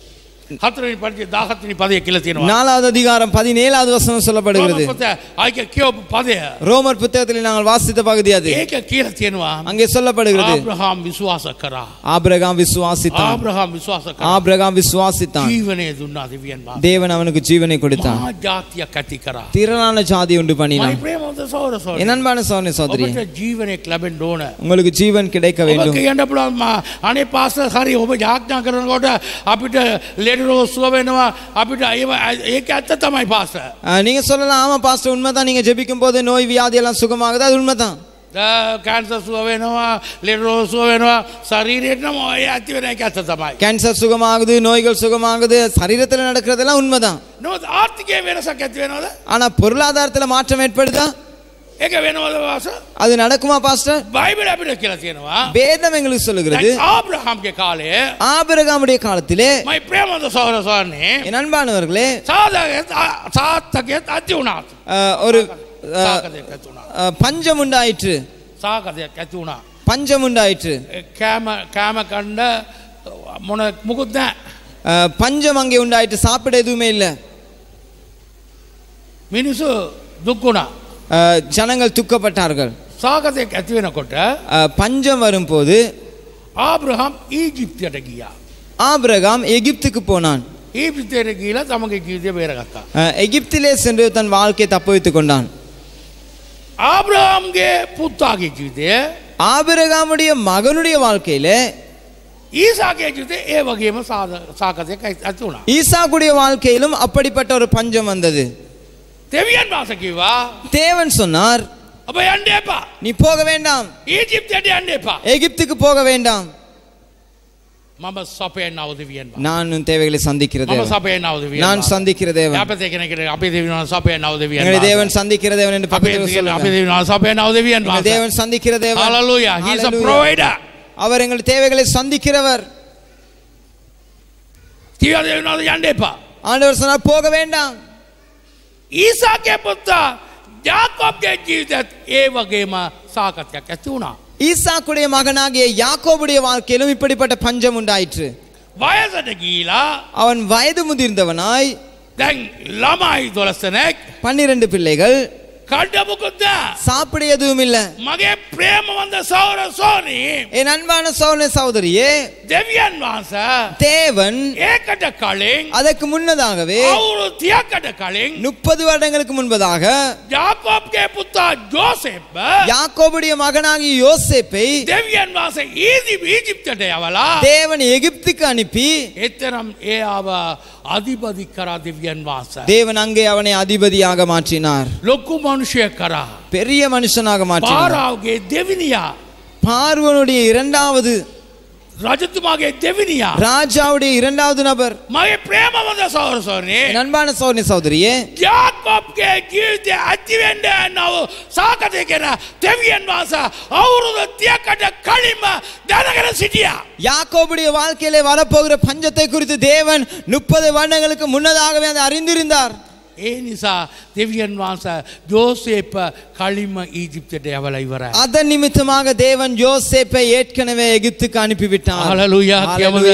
හතරවෙනි පරිච්ඡේදය 17 වෙනි පදය කියලා තියෙනවා. நாலாவது அதிகாரம் பதினேழாவது வசனம் சொல்லப்படுகிறது රෝම පොත ආයික කියවපු පදය. ரோமர் புத்தகத்தில் நாங்கள் வாசித்த பகுதி அது ඒක කියලා තියෙනවා. அங்கே சொல்லப்படுகிறது ආබ්‍රහාම් විශ්වාස කරා. ஆபிரகாம் விசுவாசித்தான் ආබ්‍රහාම් විශ්වාස කරා. ஆபிரகாம் விசுவாசித்தான் ජීවනය දුන්නා දෙවියන් වහන්සේ. தேவன் அவனுக்கு ஜீவனை கொடுத்தான் මහා ජාතියක් ඇති කරා. திரளான ஜாதி உண்டு මයි பண்ணினான் ප්‍රේමවන්ත සහෝදර සහෝදරි. என் அன்பான சோதனை சோதரி ඔබට ජීවනයක් ලැබෙන්න ඕන. உங்களுக்கு ஜீவன் கிடைக்க ඔබ வேண்டும் කියන්න පුළුවන් "මා- අනේ පාස්ටර් හරි ඔබ යාඥා කරනකොට අපිට ලෙඩ රෝග සුව වෙනවා අපිට ඒව ඒක ඇත්ත තමයි පාස්ටර්. ஆஹ், நீங்க சொல்லலாம் ஆமா பாஸ்டர் உண்மைதான் நீங்க ஜெபிக்கும் போது நோய் வியாதி எல்லாம் சுகமாகுது அது உண்மைதான் කෑන්සර් සුව වෙනවා ලෙඩ රෝග සුව වෙනවා ශරීරයට නම් ඔය ඇති වෙන එක ඇත්ත තමයි. கேன்சர் சுகமாகுது நோய்கள் சுகமாகுது சரீரத்தில் நடக்கிறதெல்லாம் உண்மைதான் නමුත් ආර්ථිකයේ වෙනසක් ඇති වෙනවද? ஆனா பொருளாதாரத்துல மாற்றம் ஏற்படுதா ඒක වෙනවද වාස? அது நடக்குமா பாஸ்டர் බයිබල් අපිට කියලා තියෙනවා. வேதம் எங்களுக்கு சொல்லுகிறது දැන් ආබ්‍රහාම්ගේ කාලේ ஆபிரகாமுடைய காலத்திலே මයි ප්‍රේමවන්ත සහෝදර සහෝදරනේ என் அன்பானவர்களே සාදාගෙත් සාත්තගෙත් ඇති වුණා. ஆஹ், ஒரு ஆஹ், සාකදයක් ඇති වුණා. ஆஹ், பஞ்சம் உண்டாயிற்று සාකදයක් ඇති වුණා. பஞ்சம் உண்டாயிற்று කෑම කෑම කණ්ඩ මොන මුකුත් නෑ அஹ், பஞ்சம் அங்கே உண்டாயிற்று சாப்பிட எதுவுமே இல்லை මිනිස්සු දුක්කුණා அஹ், ஜனங்கள் துக்கப்பட்டார்கள் සාගතයක් ඇති වෙනකොට அஹ், பஞ்சம் வரும்போது ආබ්‍රහම් ඊජිප්තියට ගියා. ஆபிரகாம் எகிப்துக்கு போனான் ඊපිතයට ගීලා තමගේ ජීවිතය බේරගත්තා. அஹ், எகிப்திலே சென்று தன் வாழ்க்கையை தப்பு வைத்துக் கொண்டான் ආබ්‍රහම්ගේ පුත්තාගේ ජීවිතය ஆபிரகாமுடைய மகனுடைய வாழ்க்கையில ඊසාගේ ජීවිතය ඒ වගේම සාධ- සාකතයක් ඇති වුණා. ஈசாக்குடைய வாழ்க்கையிலும் அப்படிப்பட்ட ஒரு பஞ்சம் வந்தது දෙවියන් වාස කිව්වා தேவன் சொன்னார் ඔබ යන්න එපා. நீ போக வேண்டாம் ඊජිප්තයට යන්න එපා. எகிப்துக்கு போக வேண்டாம் මම සපයෙන් නව දෙවියන් වා. நான் உன் தேவைகளை சந்திக்கிற මම தேவன் සපයෙන් නව දෙවියන් நான் වා. சந்திக்கிற தேவன் අපේ කෙනෙක් අපේ දෙවියන් සපයෙන් නව දෙවියන් எங்களுடைய වා. தேவன் சந்திக்கிற தேவன் என்று අපේ பக்கத்தில் දෙවියන් අපේ சொல்லுங்க දෙවියන් සපයෙන් නව දෙවියන් වා. எங்கள் தேவன் சந்திக்கிற தேவன் Hallelujah. He is a Hallelujah. provider. அவர் எங்கள் தேவைகளை சந்திக்கிறவர் කිව්වා දෙවියන් වාස යන්න එපා. ஆண்டவர் சொன்னார் போக வேண்டாம் ඊසාගේ පුත්තා යාකොබ්ගේ ජීවිතත් ඒ වගේම සාකතයක් ඇති වුණා. ஈசாக்குடைய மகனாகிய யாக்கோபுடைய வாழ்க்கையிலும் இப்படிப்பட்ட பஞ்சம் உண்டாயிற்று වයසට ගීලා அவன் வயது முதிர்ந்தவனாய் දැන් ළමයි දොලස්සනෙක් பன்னிரண்டு பிள்ளைகள் කඩ්ඩමුකුත්ද சாப்பிட எதுவும் இல்ல මගේ ප්‍රේමවන්ද සෞර සෝනී என் அன்பான சோழ சகோதரியே දෙවියන් වහන්ස தேவன் ඒකට කලින් அதற்கு முன்னதாகவே අවුරු තියකට කලින් முப்பது வருடங்களுக்கு முன்பதாக ජාකෝප්ගේ පුත්තා ජෝසෙප්බ யாக்கோபுடைய மகனாகிய யோசேப்பை දෙවියන් වහන්ස ඊදි ඊජිප්තට යවලා தேவன் எகிப்துக்கு அனுப்பி එතරම් ඒ ආව අධිපදි කරා දෙවියන් වහන්ස தேவன் அங்கே அவனை அதிபதியாக மாற்றினார் ලොක්කු මනුෂය කරා பெரிய மனுஷனாக மாற்றினார் පාරාවගේ දෙවිනියා பார்வனுடைய இரண்டாவது රජතුමාගේ දෙවිනියා ராஜாவுடைய இரண்டாவது நபர் මගේ ප්‍රේමවන්ද සෞර සෝනී என் அன்பான சோழ சகோதரியே ජාකොප්ගේ ජීවිතය ඇතිවෙන්ඩ නව සාකතය කෙන දෙවියන් වාස අවුරුදු තියකට කලින්ම දැනගෙන සිටියා. யாக்கோபுடைய வாழ்க்கையிலே வரப்போகிற பஞ்சத்தை குறித்து தேவன் முப்பது வருடங்களுக்கு முன்னதாகவே அதை அறிந்திருந்தார் ඒ නිසා දෙවියන් වහන්ස ජෝසේප කලින්ම ඊජිප්තට යවල ඉවර. அதன் நிமித்தமாக தேவன் யோசேப்பை ஏற்கனவே எகிப்துக்கு அனுப்பிவிட்டார் හලලුයා කියමද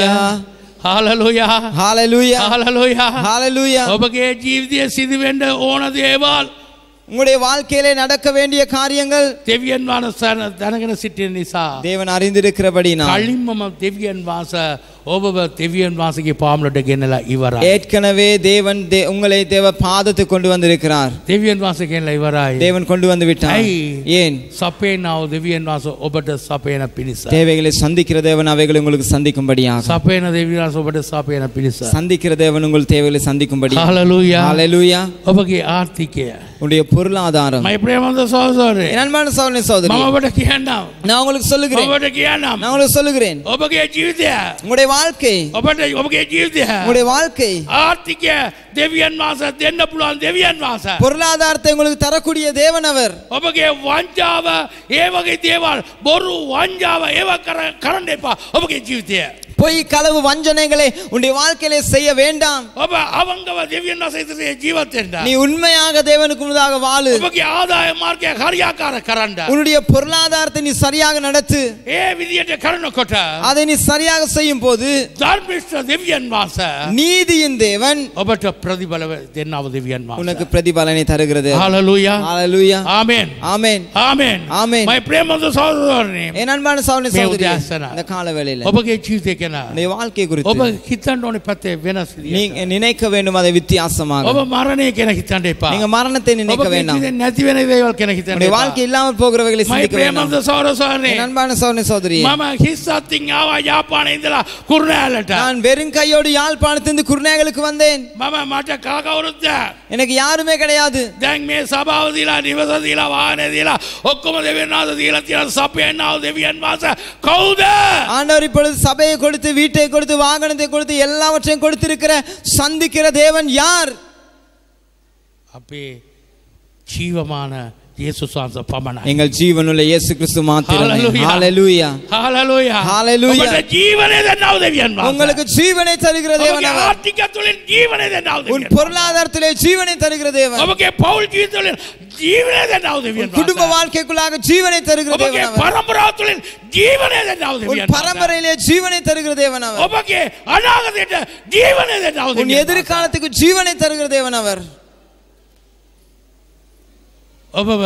හාලලොයා ஹalleluya හාලලොයා ஹalleluya ඔබගේ ජීවිතය සිදුවෙන්ඩ ඕන දේවල් உங்களுடைய வாழ்க்கையிலே நடக்க வேண்டிய காரியங்கள் දෙවියන් වන සැන දැනගෙන සිටිය නිසා. தேவன் அறிந்திருக்கிறபடினா කලින්මම දෙවියන් වාස ඔබ දෙවියන් වාසගේ පාමලට ගෙනලා ඉවර. ஏற்கனவே தேவன் தே- உங்களை தேவ பாதத்துக்கு கொண்டு வந்திருக்கிறார் දෙවියන් වාස ගෙනලා ඉවරයි. தேவன் கொண்டு வந்து விட்டார் ஐ. ஏன் සපේනාව දෙවියන් වාස ඔබට සපයන පිණිස. தேவைகளை சந்திக்கிற தேவன் அவைகளை உங்களுக்கு சந்திக்கும்படியாக සපයන දෙවියන් ඔබට සපයන පිණිස. சந்திக்கிற தேவன் உங்கள் தேவைகளை சந்திக்கும்படி හලලුයා ஹalleluya ඔබගේ ආර්ථිකය. உங்களுடைய பொருளாதாரம் මයි ප්‍රේමන්ද සෝසෝරේ. என் அன்பான சகோதரனே சகோதரி මම ඔබට කියන්නම්. நான் உங்களுக்கு சொல்லுகிறேன் ඔබට කියන්නම්. நான் உங்களுக்கு சொல்லுகிறேன் ඔබගේ ජීවිතය. உங்களுடைய வாழ்க்கை ඔබට ඔබගේ ජීවිතය. உங்களுடைய வாழ்க்கை ආර්ථිකය දෙවියන් වාස දෙන්න පුළුවන් දෙවියන් වාස. பொருளாதாரத்தை உங்களுக்கு தரக்கூடிய தேவன் அவர் ඔබගේ වංචාව ඒ වගේ දේවල් බොරු වංජාව ඒව කර- කරන්න එපා ඔබගේ ජීවිතය. பொய் களவு வஞ்சனைகளை உன்னுடைய வாழ்க்கையிலே செய்ய வேண்டாம் ඔබ අවංගව දෙවියන් වසේතසේ ජීවත්තෙන්ට. நீ உண்மையாக தேவனுக்கு முன்னதாக வாழு ඔබගේ ආදාය මාර්ගය හරියාකාර කරන්න. உன்னுடைய பொருளாதாரத்தை நீ சரியாக நடத்து ඒ විදියට කරනකොට அதை நீ சரியாக செய்யும் போது ධර්මිෂ්ට දෙවියන් වාස நீதியின் தேவன் ඔබට ප්‍රතිබලව දෙන්නව දෙවියන් உனக்கு වාස. பிரதிபலனை தருகிறது හලලුයා ஹalleluya ආමෙන් ஆமென் ආමෙන් ආමෙන්. මයි ප්‍රේමද සෞදරන්නේ என் அன்பான சகோதரனே මේ சகோதரி උදෑසන இந்த கால வேளையில ඔබගේ ජීවිතය කෙන உன்னுடைய வாழ்க்கை ඔබ குறித்து හිතන්න ඕනේ පත්තේ වෙනස් විදියට. நீங்க நினைக்க வேண்டும் அதை வித்தியாசமாக ඔබ මරණය කෙන හිතන්න එපා நீங்க மரணத்தை நினைக்க ඔබ வேண்டாம் නැති වෙන දේවල් කෙන හිතන්න உன்னுடைய එපා. வாழ்க்கை இல்லாமல் போகிறவைகளை මයි சிந்திக்க வேண்டாம் ප්‍රේමන්ද සෞරසාරනේ என் அன்பான சகோதரனே சகோதரி මම හිස්සත්තිං ආවා යාපාන ඉඳලා කුරුණෑලට நான் வெறும் கையோடு யாழ்ப்பாணத்திலிருந்து குருநேகளுக்கு வந்தேன் මම මට කාකවුරුද්ද எனக்கு யாருமே கிடையாது දැන් මේ සභාව දීලා නිවස දීලා වාහනේ දීලා ඔක්කොම දෙවියන් වහන්සේ දීලා තියෙන සපයන්නාව දෙවියන් වහන්සේ කවුද ஆண்டவர் இப்பொழுது சபையை கொடுத்து வீட்டை கொடுத்து வாகனத்தை கொடுத்து எல்லாவற்றையும் கொடுத்திருக்கிற சந்திக்கிற தேவன் யார் අපේ ජීවමාන යේසුස් වහන්සේ පමණයි எங்கள் ஜீவனுள்ள இயேசு கிறிஸ்து மாத்திரமே Hallelujah. ஹalleluya හාලලුයා Hallelujah. ඔබට ජීවනය දෙන්නව දෙවියන් වහන්සේ உங்களுக்கு ஜீவனை தருகிற தேவன் ඔබගේ அவர். ආර්ථික තුලින් ජීවනය දෙන්නව உன் දෙවියන් பொருளாதாரத்திலே ஜீவனை தருகிற தேவன் ඔබගේ පෞල් ජීවිත තුලින් ජීවනය දෙන්නව දෙවියන් குடும்ப වහන්සේ வாழ்க்கைக்குள்ளாக ஜீவனை தருகிற ඔබගේ தேவன் அவர். පරම්පරාව තුළින් ජීවනය දෙන්නව உன் දෙවියන් වහන්සේ. பரம்பரையிலே ஜீவனை தருகிற தேவன் அவர் ඔබගේ අනාගතයට ජීවනය දෙන්නව உன் දෙවියන් වහන්සේ. எதிர்காலத்துக்கு ஜீவனை தருகிற தேவன் அவர் ඔබව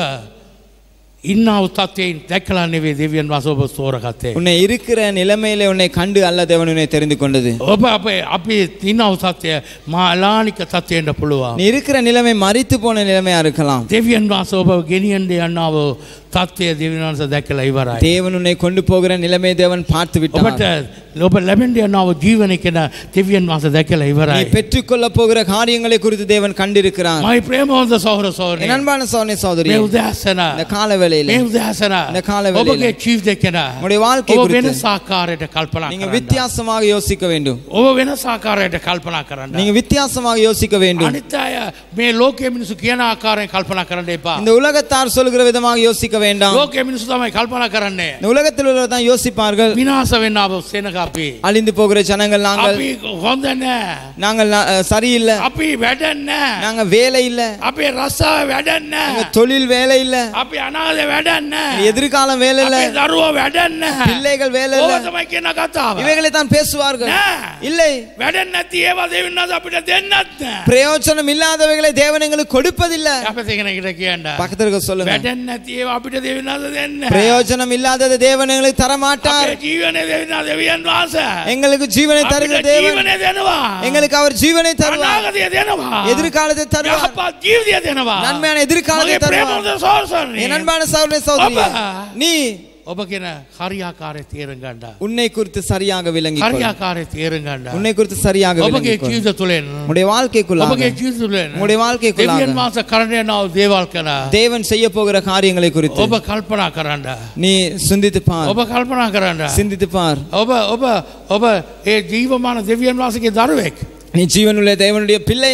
ඉන්නව තත්වයෙන් දැකලා නෙවේ දෙවියන් වහන්සේ ඔබ තෝරගත්තේ. உன்னை இருக்கிற நிலைமையிலே உன்னை கண்டு அல்ல தேவன் உன்னை தெரிந்து கொண்டது ඔබ අපේ අපි ඉන්නව තත්වය මාලානික තත්වයෙන්ට පුළුවන්. நீ இருக்கிற நிலைமை மறித்து போன நிலைமையா இருக்கலாம் දෙවියන් වහන්සේ ඔබ ගෙනියන්ට යන්නාව තත්වය දෙවියන් වහන්සේ දැකලා ඉවරයි. தேவன் உன்னை கொண்டு போகிற நிலைமை தேவன் பார்த்து ඔබට விட்டார் ඔබ ලැබෙන්ට යන්නාව ජීවන කෙන දෙවියන් වහන්සේ දැකලා நீ ඉවරයි. பெற்றுக்கொள்ள போகிற காரியங்களை குறித்து தேவன் கண்டிருக்கிறார் මයි ප්‍රේමවන්ත සහර என் සෝරය அன்பான சோதனை சோதரி මේ උදෑසන இந்த கால வேளையில මේ උදෑසන இந்த කාල வேளையில ඔබගේ ජීවිත කෙන உங்களுடைய வாழ்க்கை ඔබ குறித்து වෙන සාකාරයට කල්පනා நீங்க කරන්න. வித்தியாசமாக யோசிக்க வேண்டும் ඔබ වෙන සාකාරයට කල්පනා කරන්න. நீங்க வித்தியாசமாக யோசிக்க வேண்டும் අනිත් අය මේ ලෝකයේ මිනිසු කියන ආකාරයෙන් කල්පනා කරන්න එපා. இந்த உலகத்தார் சொல்லுகிற விதமாக யோசிக்க வேண்டாம் ලෝකයේ මිනිසු තමයි කල්පනා කරන්නේ. இந்த உலகத்தில் உள்ளவர் தான் யோசிப்பார்கள் විනාශ වෙන්න ආව සෙනග අපි. அழிந்து போகிற ஜனங்கள் நாங்கள் අපි හොඳ නැහැ. நாங்கள் நா- அஹ், சரியில்லை අපි වැඩක් නැහැ. நாங்க வேலை இல்ல අපේ රස්සාව වැඩක් எங்க නැහැ. தொழில் வேலை இல்ல අපි අනාගතේ වැඩක් எங்க නැහැ. எதிர்காலம் வேலை இல்ல අපේ දරුවෝ වැඩක් නැහැ. பிள்ளைகள் வேலை ඕක இல்ல තමයි කියන කතාව. இவைகளை தான் பேசுவார்கள் නෑ. இல்லை වැඩක් නැති ඒවා දෙවියන් වහන්සේ අපිට දෙන්නත් නැහැ. பிரயோஜனம் இல்லாதவைகளை தேவன் எங்களுக்கு கொடுப்பதில்லை අපේ කෙනෙක්ට කියන්න. பக்கத்துல இருக்க சொல்லுங்க වැඩක් නැති ඒවා අපිට දෙවියන් වහන්සේ දෙන්නේ නැහැ. பிரயோஜனம் இல்லாததை தேவன் எங்களுக்கு தர மாட்டார் අපේ ජීවනයේ දෙවියන් දෙවියන් වහන්සේ. எங்களுக்கு ஜீவனை தருகிற අපිට தேவன் ජීවනය දෙනවා. எங்களுக்கு அவர் ஜீவனை தருவார் අනාගතය දෙනවා. எதிர்காலத்தை தருவார் යහපත් ජීවිතය දෙනවා. நன்மையான எதிர்காலத்தை මගේ தருவார் ප්‍රේමවන්ත සහෝදරනි. என் அன்பான சகோதரனே சகோதரியே அப்பா. நீ ඔබ කියන හරියාකාරය තේරුම් ගන්න. உன்னை குறித்து சரியாக விளங்கி கொள். හරියාකාරය තේරුම් ගන්න. உன்னை குறித்து சரியாக ඔබගේ விளங்கி கொள். ජීවිත තුළින් உன்னுடைய வாழ்க்கைக்குள்ளாக ඔබගේ ජීවිත තුළින් உங்களுடைய வாழ்க்கைக்குள்ளாக දෙවියන් වහන්සේ කරන්න යනව දේවල් කරන தேவன் செய்ய போகிற காரியங்களை குறித்து ඔබ කල්පනා කරන්න. நீ சிந்தித்து பார் ඔබ කල්පනා කරන්න. சிந்தித்து பார் ඔබ ඔබ ඔබ ඒ ජීවමාන දෙවියන් වහන්සේගේ දරුවෙක්. நீ ஜீவனுள்ள தேவனுடைய பிள்ளை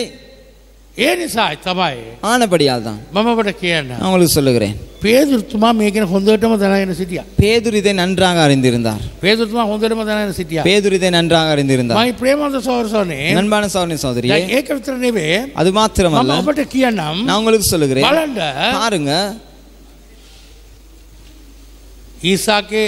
ඒ නිසායි තමයි ஆனபடியால் தான் මම ඔබට කියන්න. நான் உங்களுக்கு சொல்லுகிறேன் පේදුරුතුමා මේකෙන හොඳටම දැනගෙන සිටියා. பேதுரு இதை நன்றாக அறிந்திருந்தார் පේදුරුතුමා හොඳටම දැනගෙන සිටියා. பேதுரு இதை நன்றாக அறிந்திருந்தார் මයි ප්‍රේමවන්ත සහෝදරනේ நண்பான சோதனை சோதரியே දැන් ඒක විතර නෙවෙයි அது මම மாத்திரமல்ல ඔබට කියන්නම් நான் உங்களுக்கு சொல்லுகிறேன் බලන්න பாருங்க ඊසාගේ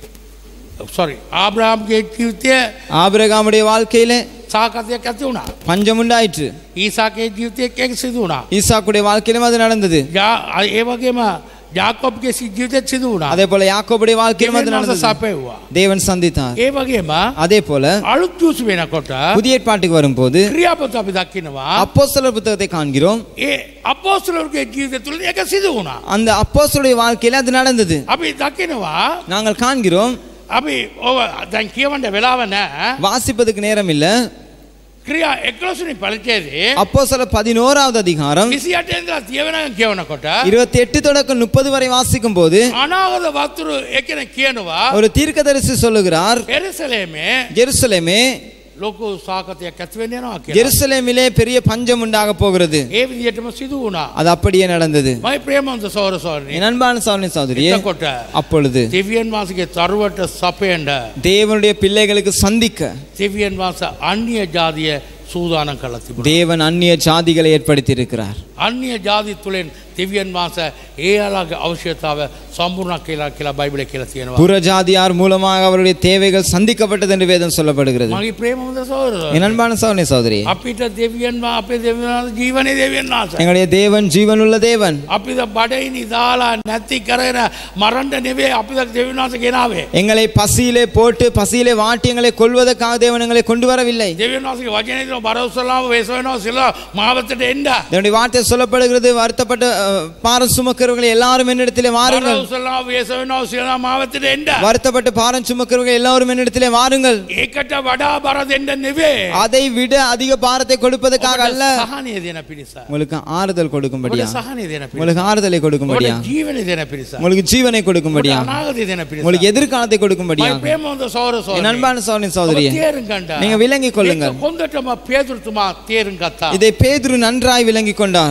සොරි ආබ්‍රාම්ගේ ජීවිතය ஆபிரகாமுடைய வாழ்க்கையில සාකතයක් ඇති වුණා. பஞ்சம் உண்டாயிற்று ඊසාගේ ජීවිතයක් ඒක සිදු වුණා. ஈசாக்குடைய வாழ்க்கையிலும் அது நடந்தது ජා- ඒ වගේම ජාකොබ්ගේ සි- ජීවිතෙත් සිදු වුණා. அதே போல யாக்கோபுடைய வாழ்க்கையிலும் அது දෙවියන් වහන්සේ நடந்தது සපෙව්වා. தேவன் சந்தித்தார் ඒ වගේම அதே போல අලුත් ජූස් වෙනකොට புதிய ஏற்பாட்டுக்கு வரும்போது ක්‍රියාපත අපි දකිනවා. அப்போஸ்தலர் புத்தகத்தை காண்கிறோம் ඒ අපෝස්තලරුගේ ජීවිත තුළ ඒක සිදු වුණා. அந்த அப்போஸ்தலருடைய வாழ்க்கையில அது நடந்தது අපි දකිනවා நாங்கள் காண்கிறோம் අපි ඔව දැන් කියවන්ට වෙලාව නෑ வாசிப்பதுக்கு நேரம் இல்ல ක්‍රියා එක්ලොසනි පලිචේදේ அப்போஸ்தலர் பதினோராவது அதிகாரம் විසි අටෙන්දා තියවෙන කියවනකොට இருபத்தி எட்டு தொடக்கம் முப்பது வரை வாசிக்கும் போது අනාගත වක්තුරු එකන කියනවා ஒரு தீர்க்கதரிசி சொல்லுகிறார் එරසලේමේ ஜெருசலேமே ලොකු සාකතයක් ඇතිවෙන යනවා කිය ஜெருசலேமிலே பெரிய பஞ்சம் உண்டாக போகிறது ඒ විදිහටම සිදු වුණා அது அப்படியே நடந்தது මයි ප්‍රේමන්ත සෝරසෝරණය என் அன்பான சோதனை சகோதரியே එතකොට அப்பொழுது දෙවියන් වාසගේ තරුවට සපයන්ඩ தேவனுடைய பிள்ளைகளுக்கு சந்திக்க දෙවියන් වාස අන්‍ය ජාතිය සූදානම් කළ තිබුණ. தேவன் அந்நிய ஜாதிகளை ஏற்படுத்தி இருக்கிறார் අන්‍ය ජාති තුළෙන් දෙවියන් වහන්ස ඒ අලාගේ අවශ්‍යතාව සම්පූර්ණ කියලා කියලා බයිබල කියලා තියෙනවා. புற ஜாதியார் மூலமாக அவருடைய தேவைகள் சந்திக்கப்பட்டது என்று வேதம் சொல்லப்படுகிறது මගේ ප්‍රේමද සෝර. என் அன்பான சோதனை சகோதரி අපිට දෙවියන් වා අපේ දෙවියන් ජීවනය දෙවියන් වාස. எங்களுடைய தேவன் ஜீவனுள்ள தேவன் අපිද බඩයිනි දාලා නැති කරන මරන්ට නෙවේ අපිද දෙවිනාස ගෙනාවේ. எங்களை பசியிலே போட்டு பசியிலே வாட்டி எங்களை கொள்வதற்காக தேவன் எங்களை கொண்டு வரவில்லை දෙවියන් වාසගේ වචනය බරවසලාව වේසවෙනවා සිල්ල මාවතට එන්ඩ. என்னுடைய வார்த்தை சொல்லப்படுகிறது வருத்தப்பட்ட அஹ், பாரம் சுமக்கிறவர்கள் எல்லாரும் என்னிடத்திலே வாருங்கள் බරවසලා වේසවෙනවා සිල මාවතට එන්ඩ. வருத்தப்பட்டு பாரம் சுமக்கிறவர்கள் எல்லாரும் என்னிடத்திலே வாருங்கள் ඒකට වඩා බර දෙන්න නෙවේ. அதை விட அதிக பாரத்தை கொடுப்பதற்காக அல்ல සහනය දෙන පිරිස. உங்களுக்கு ஆறுதல் கொடுக்கும்படியா සහනය දෙන පිරිස. உங்களுக்கு ஆறுதலை கொடுக்கும்படியா ජීවන දෙන පිරිස. உங்களுக்கு ஜீவனை கொடுக்கும்படியா අනාගතය දෙන පිරිස. உங்களுக்கு எதிர்காலத்தை கொடுக்கும்படியா මයි ප්‍රේමවන්ත සෝර සෝර. என் அன்பான சோதனை சோதரியே තේරුම් ගන්න. நீங்க விளங்கிக் கொள்ளுங்கள் හොඳටම පේදුරතුමා තේරුම් ගත්තා. இதை பேதுரு நன்றாய் விளங்கிக் கொண்டார்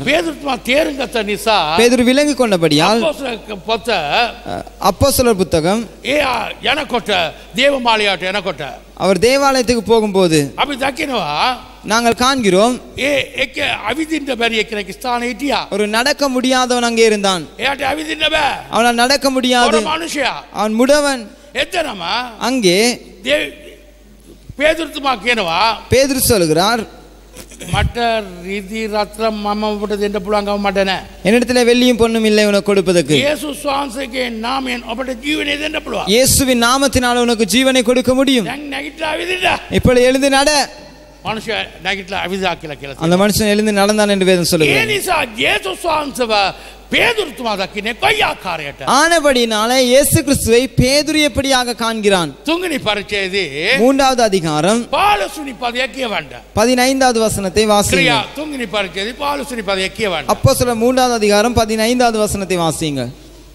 சொன்னார் පේදුතුමා තේරුම්ගත නිසා பேதுரு விலங்கு கொண்டபடியால் අපොස්තල පොත அப்போஸ்தலர் புத்தகம் ඒ යනකොට දේවමාලයාට යනකොට அவர் தேவாலயத்துக்கு போகும்போது අපි දකිනවා நாங்கள் காண்கிறோம் ඒ එක අවිදින්ට බැරි එකනෙක් ස්ථාන හිටියා ஒரு நடக்க முடியாதவன் அங்கே இருந்தான் එයාට ඇවිදින්න බෑ அவனால் நடக்க முடியாது ඔර මනුෂයා அவன் முடவன் එතනම அங்கே පේදුරතුමා කියනවා பேதுரு சொல்கிறார் මට රිදි රත්‍රම් මම ඔබට දෙන්න පුළුවන්ගව මට නෑ என்னிடத்துல வெள்ளியும் பொண்ணும் இல்லை உனக்கு கொடுப்பதற்கு ඒසුස් වහන්සේගේ නාමයෙන් ඔබට ජීවනය දෙන්න පුළුවන් இயேசுவின் நாமத்தினால் உனக்கு ஜீவனை கொடுக்க முடியும் දැන් නැගිටලා ඇවිදින්න இப்பொழுது எழுந்து நட මනුෂ්‍ය නැගිටලා ඇවිදා කියලා කියලා அந்த மனுஷன் எழுந்து நடந்தான் என்று வேதம் ඒ சொல்லுகிறது නිසා ජේසුස් වහන්සේව පේදුරතුමා දකින්නේ කොයි ආකාරයට ஆனபடினாலே இயேசு கிறிஸ்துவை பேதுரு எப்படியாக காண்கிறான் තුන්ගනි පරිචයදී மூன்றாவது அதிகாரம் පාලසුනි පදය කියවන්න பதினைந்தாவது வசனத்தை ක්‍රියා வாசிங்க තුන්ගනි පරිචයදී පාලසුනි පදය කියවන්න அப்போ சில மூன்றாவது அதிகாரம் பதினைந்தாவது வசனத்தை வாசிங்க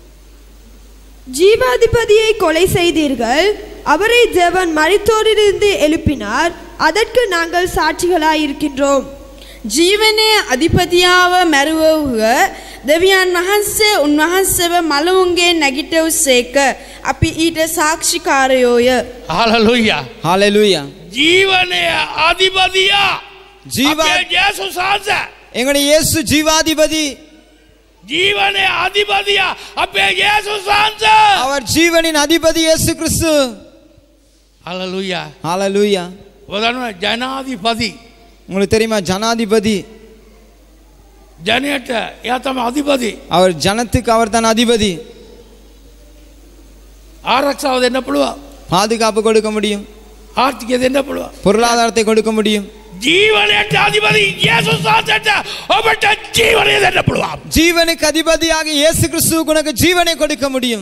ஜீவாதிபதியை கொலை செய்தீர்கள் அவரை தேவன் மரித்தோரிலிருந்து எழுப்பினார் அதற்கு நாங்கள் சாட்சிகளாயிருக்கின்றோம் ජීවනය අධිපතියාව මැරුවවුහ දෙවියන් වහන්සේ උන්වහන්සේව මළවුන්ගේ නැගිටව් සේක අපි ඊට සාක්ෂිකාරයෝය. හාලලුයා ஹalleluya ජීවනය අධිපතියා ජීවා- අපේ ජේසුස් වහන්සේ எங்களுடைய இயேசு ஜீவாதிபதி ජීවනය අධිපතියා අපේ ජේසුස් වහන්සේ அவர் ஜீவனின் அதிபதி இயேசு கிறிஸ்து හලලුයා ஹalleluya ඔදනුව ජනාධිපති உங்களுக்கு தெரியுமா ஜனாதிபதி ජනයට එයා තම අධිපති அவர் ஜனத்துக்கு அவர் தான் அதிபதி ආරක්ෂාව දෙන්න පුළුවන් பாதுகாப்பு கொடுக்க முடியும் ආර්ථිකය දෙන්න පුළුවන් பொருளாதாரத்தை கொடுக்க முடியும் ජීවනයට අධිපති ජේසුස් වහන්සේට ඔබට ජීවනය දෙන්න පුළුවන් ஜீவனுக்கு அதிபதியாக இயேசு கிறிஸ்துவுக்கு உனக்கு ஜீவனை கொடுக்க முடியும்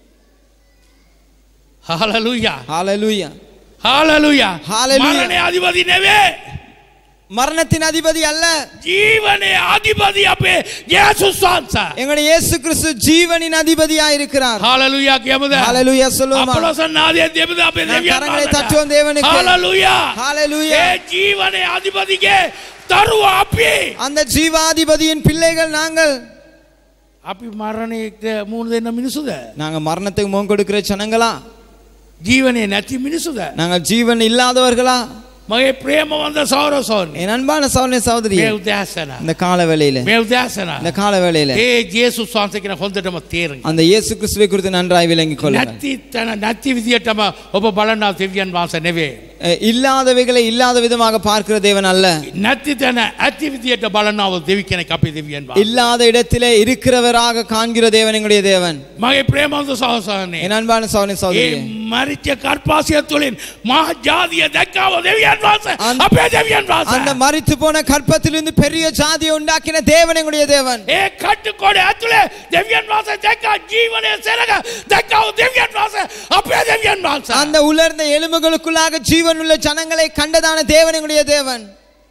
හලලුයා ஹalleluya හාලලුයා Hallelujah. මරණය අධිපති නෙවේ மரணத்தின் அதிபதி அல்ல ජීවනය අධිපති අපේ ජේසුස් වහන්සේ எங்களுடைய இயேசு கிறிஸ்து ஜீவனின் அதிபதியாக இருக்கிறார் හාලලුයා කියමුද ஹalleluya சொல்லுவோமா අපලොසන් ආදිය දෙබද අපේ நாம் දෙවියන් கரங்களை වහන්සේට. தட்டுவோம் தேவனுக்கு. හාලලුයා ஹalleluya ඒ ජීවනය අධිපතිගේ දරුව අපි அந்த ஜீவாதிபதியின் பிள்ளைகள் நாங்கள் අපි මරණයට මුණ දෙන්න මිනිසුද நாங்க மரணத்துக்கு முகம் கொடுக்கிற ஜனங்களா ජීවනය නැති මිනිසුද நாங்கள் ஜீவன் இல்லாதவர்களா මගේ ප්‍රේමවන්ද සෞරසෝන්නේ என் அன்பான சௌரிய சகோதரி මේ උදෑසන இந்த கால வேளையில මේ උදෑසන இந்த கால வேளையில ඒ ජේසුස් වහන්සේ කියන හොඳටම තේරෙන அந்த இயேசு கிறிஸ்துவை குறித்து நன்றாய் விளங்கிக் கொள்ளுங்கள் නැති තැන නැති විදියටම ඔබ බලන්නා දෙවියන් වහන්සේ නෙවේ அஹ், இல்லாதவைகளை இல்லாத விதமாக பார்க்கிற தேவன் அல்ல නැති තැන ඇති විදියට බලන්නාව දෙවි කෙනෙක් අපේ දෙවියන් වහන්සේ இல்லாத இடத்திலே இருக்கிறவராக காண்கிற தேவன் எங்களுடைய தேவன் මගේ ප්‍රේමවන්ත සහසානේ என் அன்பான சௌரிய ඒ சகோதரி මරිච්ච කර්පාසිය තුළින් මහ ජාතිය දැක්කාව දෙවියන් වහන්සේ அந்த- අපේ දෙවියන් அந்த වහන්සේ மரித்து போன கற்பத்திலிருந்து பெரிய ஜாதியை உண்டாக்கின தேவன் எங்களுடைய தேவன் ඒ කට්ටකොඩ ඇතුළේ දෙවියන් වහන්සේ දැක්කා ජීවනය සෙනග දැක්කාව දෙවියන් වහන්සේ අපේ දෙවියන් වහන්සේ அந்த உலர்ந்த எலும்புகளுக்குள்ளாக ஜீவன் உள்ள ஜனங்களை கண்டதான தேவன் எங்களுடைய தேவன்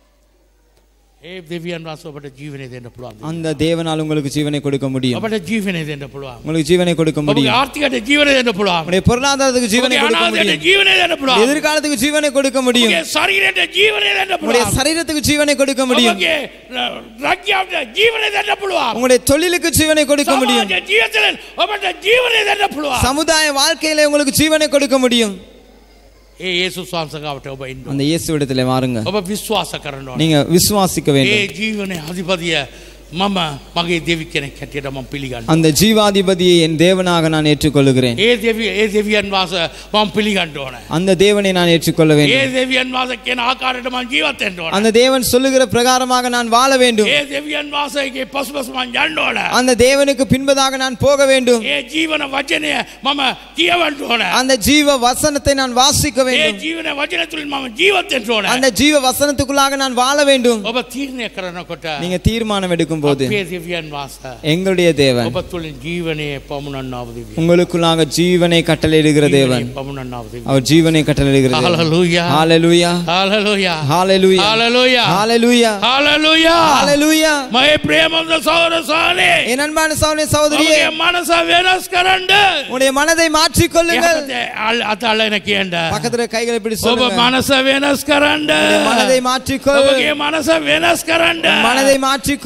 ඒ දෙවියන් වහන්සේ ඔබට ජීවනය දෙන්න පුළුවන් அந்த தேவனால் உங்களுக்கு ஜீவனை கொடுக்க முடியும் ඔබට ජීවනය දෙන්න පුළුවන් உங்களுக்கு ஜீவனை கொடுக்க ඔබගේ முடியும் ආර්ථිකයට ජීවනය දෙන්න පුළුවන් உங்களுடைய பொருளாதாரத்துக்கு ஜீவனை ඔබගේ கொடுக்க අනාගතයට முடியும் ජීවනය දෙන්න පුළුවන් எதிர்காலத்துக்கு ஜீவனை கொடுக்க முடியும் ඔබගේ ශරීරයට ජීවනය දෙන්න உங்களுடைய පුළුවන් சரீரத்துக்கு ஜீவனை கொடுக்க முடியும் ඔබගේ රැකියාවට ජීවනය දෙන්න පුළුවන් உங்களுடைய தொழிலுக்கு ஜீவனை கொடுக்க முடியும் සමාජ ජීවිතයෙන් ඔබට ජීවනය දෙන්න පුළුවන් சமுதாய வாழ்க்கையில உங்களுக்கு ஜீவனை கொடுக்க முடியும் ඒ ඒසුස් වහන්සේගාවට ඔබ ඉන්න அந்த இயேசுவிடத்துல வாருங்க ඔබ විශ්වාස කරන්න ඕනේ நீங்க விசுவாசிக்க ඒ வேண்டும் ජීවනය අධිපතිය මම මගේ දෙවි කෙනෙක් හැටියට මම පිළිගන්න அந்த ஜீவாதிபதியை என் தேவனாக நான் ஏற்றுக்கொள்கிறேன் ඒ දෙවි ඒ දෙවියන් වාස මම පිළිගන්න ඕන அந்த தேவனை நான் ஏற்றுக்கொள்ள ඒ வேண்டும் දෙවියන් වාස කියන ආකාරයට මම ජීවත් වෙන්න ඕන அந்த தேவன் சொல்லுகிற பிரகாரமாக நான் வாழ வேண்டும் ඒ දෙවියන් වාසයේ පසුපස මම යන්න ඕන அந்த தேவனுக்கு பின்பதாக நான் போக வேண்டும் ඒ ජීවන වචනය මම කියවන්න ඕන அந்த ஜீவ வசனத்தை நான் வாசிக்க ඒ வேண்டும் ජීවන වචන තුළින් මම ජීවත් වෙන්න ඕන அந்த ஜீவ வசனத்துக்குள்ளாக நான் வாழ வேண்டும் ඔබ තීරණය කරනකොට நீங்க தீர்மானம் எடுக்கும் போது අපේ දෙවියන් වාස எங்களுடைய தேவன் ඔබ තුළින් ජීවනයේ පමුණන්නාව දෙවියන් உங்களுக்குள்ளாக ஜீவனை கட்டளையிடுகிற தேவன் පමුණන්නාව දෙවියන් அவர் ஜீவனை கட்டளையிடுகிற தேவன் hallelujah hallelujah hallelujah hallelujah hallelujah hallelujah hallelujah hallelujah මගේ ප්‍රේමවන්ත සහෝදරසානේ என் அன்பான சகோதர சகோதரியே ඔබගේ මනස වෙනස් කරන්න உங்களுடைய மனதை மாற்றிக் கொள்ளுங்கள் අතල්ලන කියන්න பக்கத்துல கைகளை பிடி ඔබ சொல்லுங்க මනස වෙනස් කරන්න உங்களுடைய மனதை மாற்றிக்கொள் ඔබගේ මනස වෙනස් කරන්න மனதை மாற்றிக்கொள்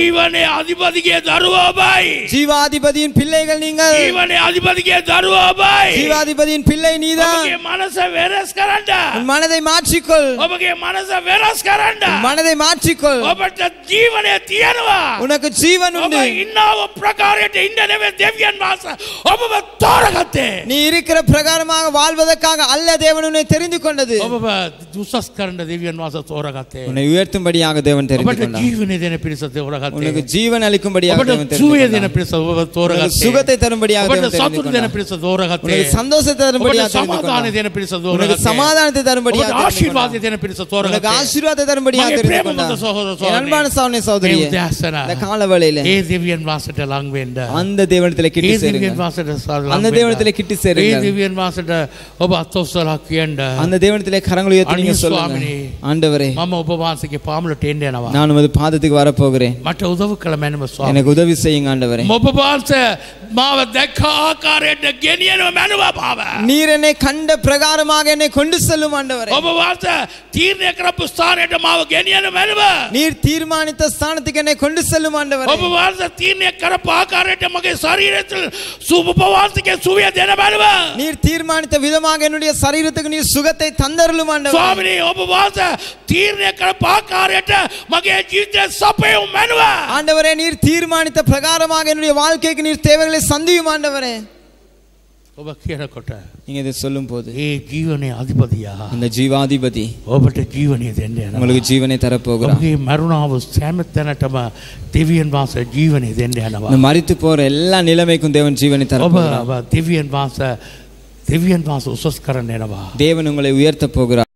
ජීවනය අධිපතිගේ දරුවෝබයි ஜீவாதிபதியின் பிள்ளைகள் நீங்கள் ජීවනය අධිපතිගේ දරුවෝබයි ஜீவாதிபதியின் பிள்ளை நீதான் ඔබගේ මනස වෙනස් කරන්න உன் மனதை மாற்றிக்கொள் ඔබගේ මනස වෙනස් කරන්න உன் மனதை மாற்றிக்கொள் ඔබට ජීවනය තියෙනවා உனக்கு ஜீவன் ඔබ உண்டு ඉන්නාව ප්‍රකාරයට ඉන්න නෙවේ දෙවියන් වාස ඔබව තෝරගත්තේ நீ இருக்கிற பிரகாரமாக வாழ்வதற்காக அல்ல தேவன் உன்னை தெரிந்து கொண்டது ඔබ දුසස් කරන්න දෙවියන් වාස තෝරගත්තේ உன்னை உயர்த்தும்படியாக தேவன் தெரிந்து ඔබට கொண்டார் ජීවනය දෙන පිරිස உனக்கு තෝරගත්තේ ஜீவன் அளிக்கும்படியாக தேவன் ඔබට தெரிந்து සුවය දෙන கொண்டார் පිරිස ඔබ உனக்கு තෝරගත්තේ சுகத்தை தரும்படியாக ඔබට தேவன் தெரிந்து සතුට දෙන கொண்டார் පිරිස තෝරගත්තේ உனக்கு சந்தோஷத்தை தரும்படியாக ඔබට தெரிந்து සමාධානය கொண்டார் දෙන පිරිස உனக்கு තෝරගත්තේ சமாதானத்தை தரும்படியாக ඔබට தெரிந்து கொண்டார். ආශිර්වාදය දෙන පිරිස உனக்கு තෝරගත්තේ ஆசீர்வாதத்தை தரும்படியாக මගේ தெரிந்து ප්‍රේමවන්ත கொண்டார் සහෝදර என் සහෝදරිය. அன்பான சகோதரனே ඒ சகோதரியே උදෑසන இந்த கால வேளையில ඒ දෙවියන් වාසට ලං වෙන්න அந்த தேவனத்திலே ඒ கிட்டி දෙවියන් சேருங்க වාසට සරලං அந்த වෙන්න. தேவனத்திலே கிட்டி ඒ சேருங்க දෙවියන් වාසට ඔබ අත්ඔස්සලා කියන්න அந்த தேவனத்திலே கரங்களை உயர்த்தி நீங்க அன்பு சொல்லுங்க சுவாமினே. ஆண்டவரே මම ඔබ වහන්සේගේ පාමුලට එන්න යනවා நான் உமது பாதத்துக்கு வரப்போகிறேன் මට උදව් කළ මැනම ස්වාමී எனக்கு உதவி செய்யுங்க ஆண்டவரே ඔබ වහන්සේ මාව දැක්ක ආකාරයට ගෙනියනව මැනුව පාව நீர் என்னை கண்ட பிரகாரமாக என்னை கொண்டு செல்லும் ஆண்டவரே ඔබ වහන්සේ තීරණය කරපු ස්ථානයට මාව ගෙනියන මැනුව நீர் தீர்மானித்த ஸ்தானத்துக்கு என்னை கொண்டு செல்லும் ஆண்டவரே ඔබ වහන්සේ තීරණය කරපු ආකාරයට මගේ ශරීරத்தில் සුභපවාසිකේ සුවිය දෙන මැනුව நீர் தீர்மானித்த விதமாக என்னுடைய சரீரத்துக்கு நீர் சுகத்தை தந்தருளும் ஆண்டவரே ස්වාමිනී ඔබ වහන්සේ තීරණය කරපු ආකාරයට මගේ ජීවිතය සපයුම් මැනුව ஆண்டவரே நீர் தீர்மானித்த பிரகாரமாக என்னுடைய வாழ்க்கைக்கு நீர் தேவைகளை சந்தியும் ஆண்டவரே ඔබ කියනකොට நீங்க இதை சொல்லும் போது ඒ ජීවනයේ අධිපතියා அந்த ஜீவாதிபதி ඔබට ජීවනය දෙන්න යනවා உங்களுக்கு ஜீவனை தரப்போகிறார் ඔබගේ මරුණාව සෑම තැනටම දෙවියන් වාස ජීවනය දෙන්න යනවා இந்த மரித்து போற எல்லா நிலைமைக்கும் தேவன் ஜீவனை ඔබ தரப்போகிறார் ඔබ දෙවියන් වාස දෙවියන් වාස උසස් කරන්න එනවා தேவன் உங்களை உயர்த்த போகிறார்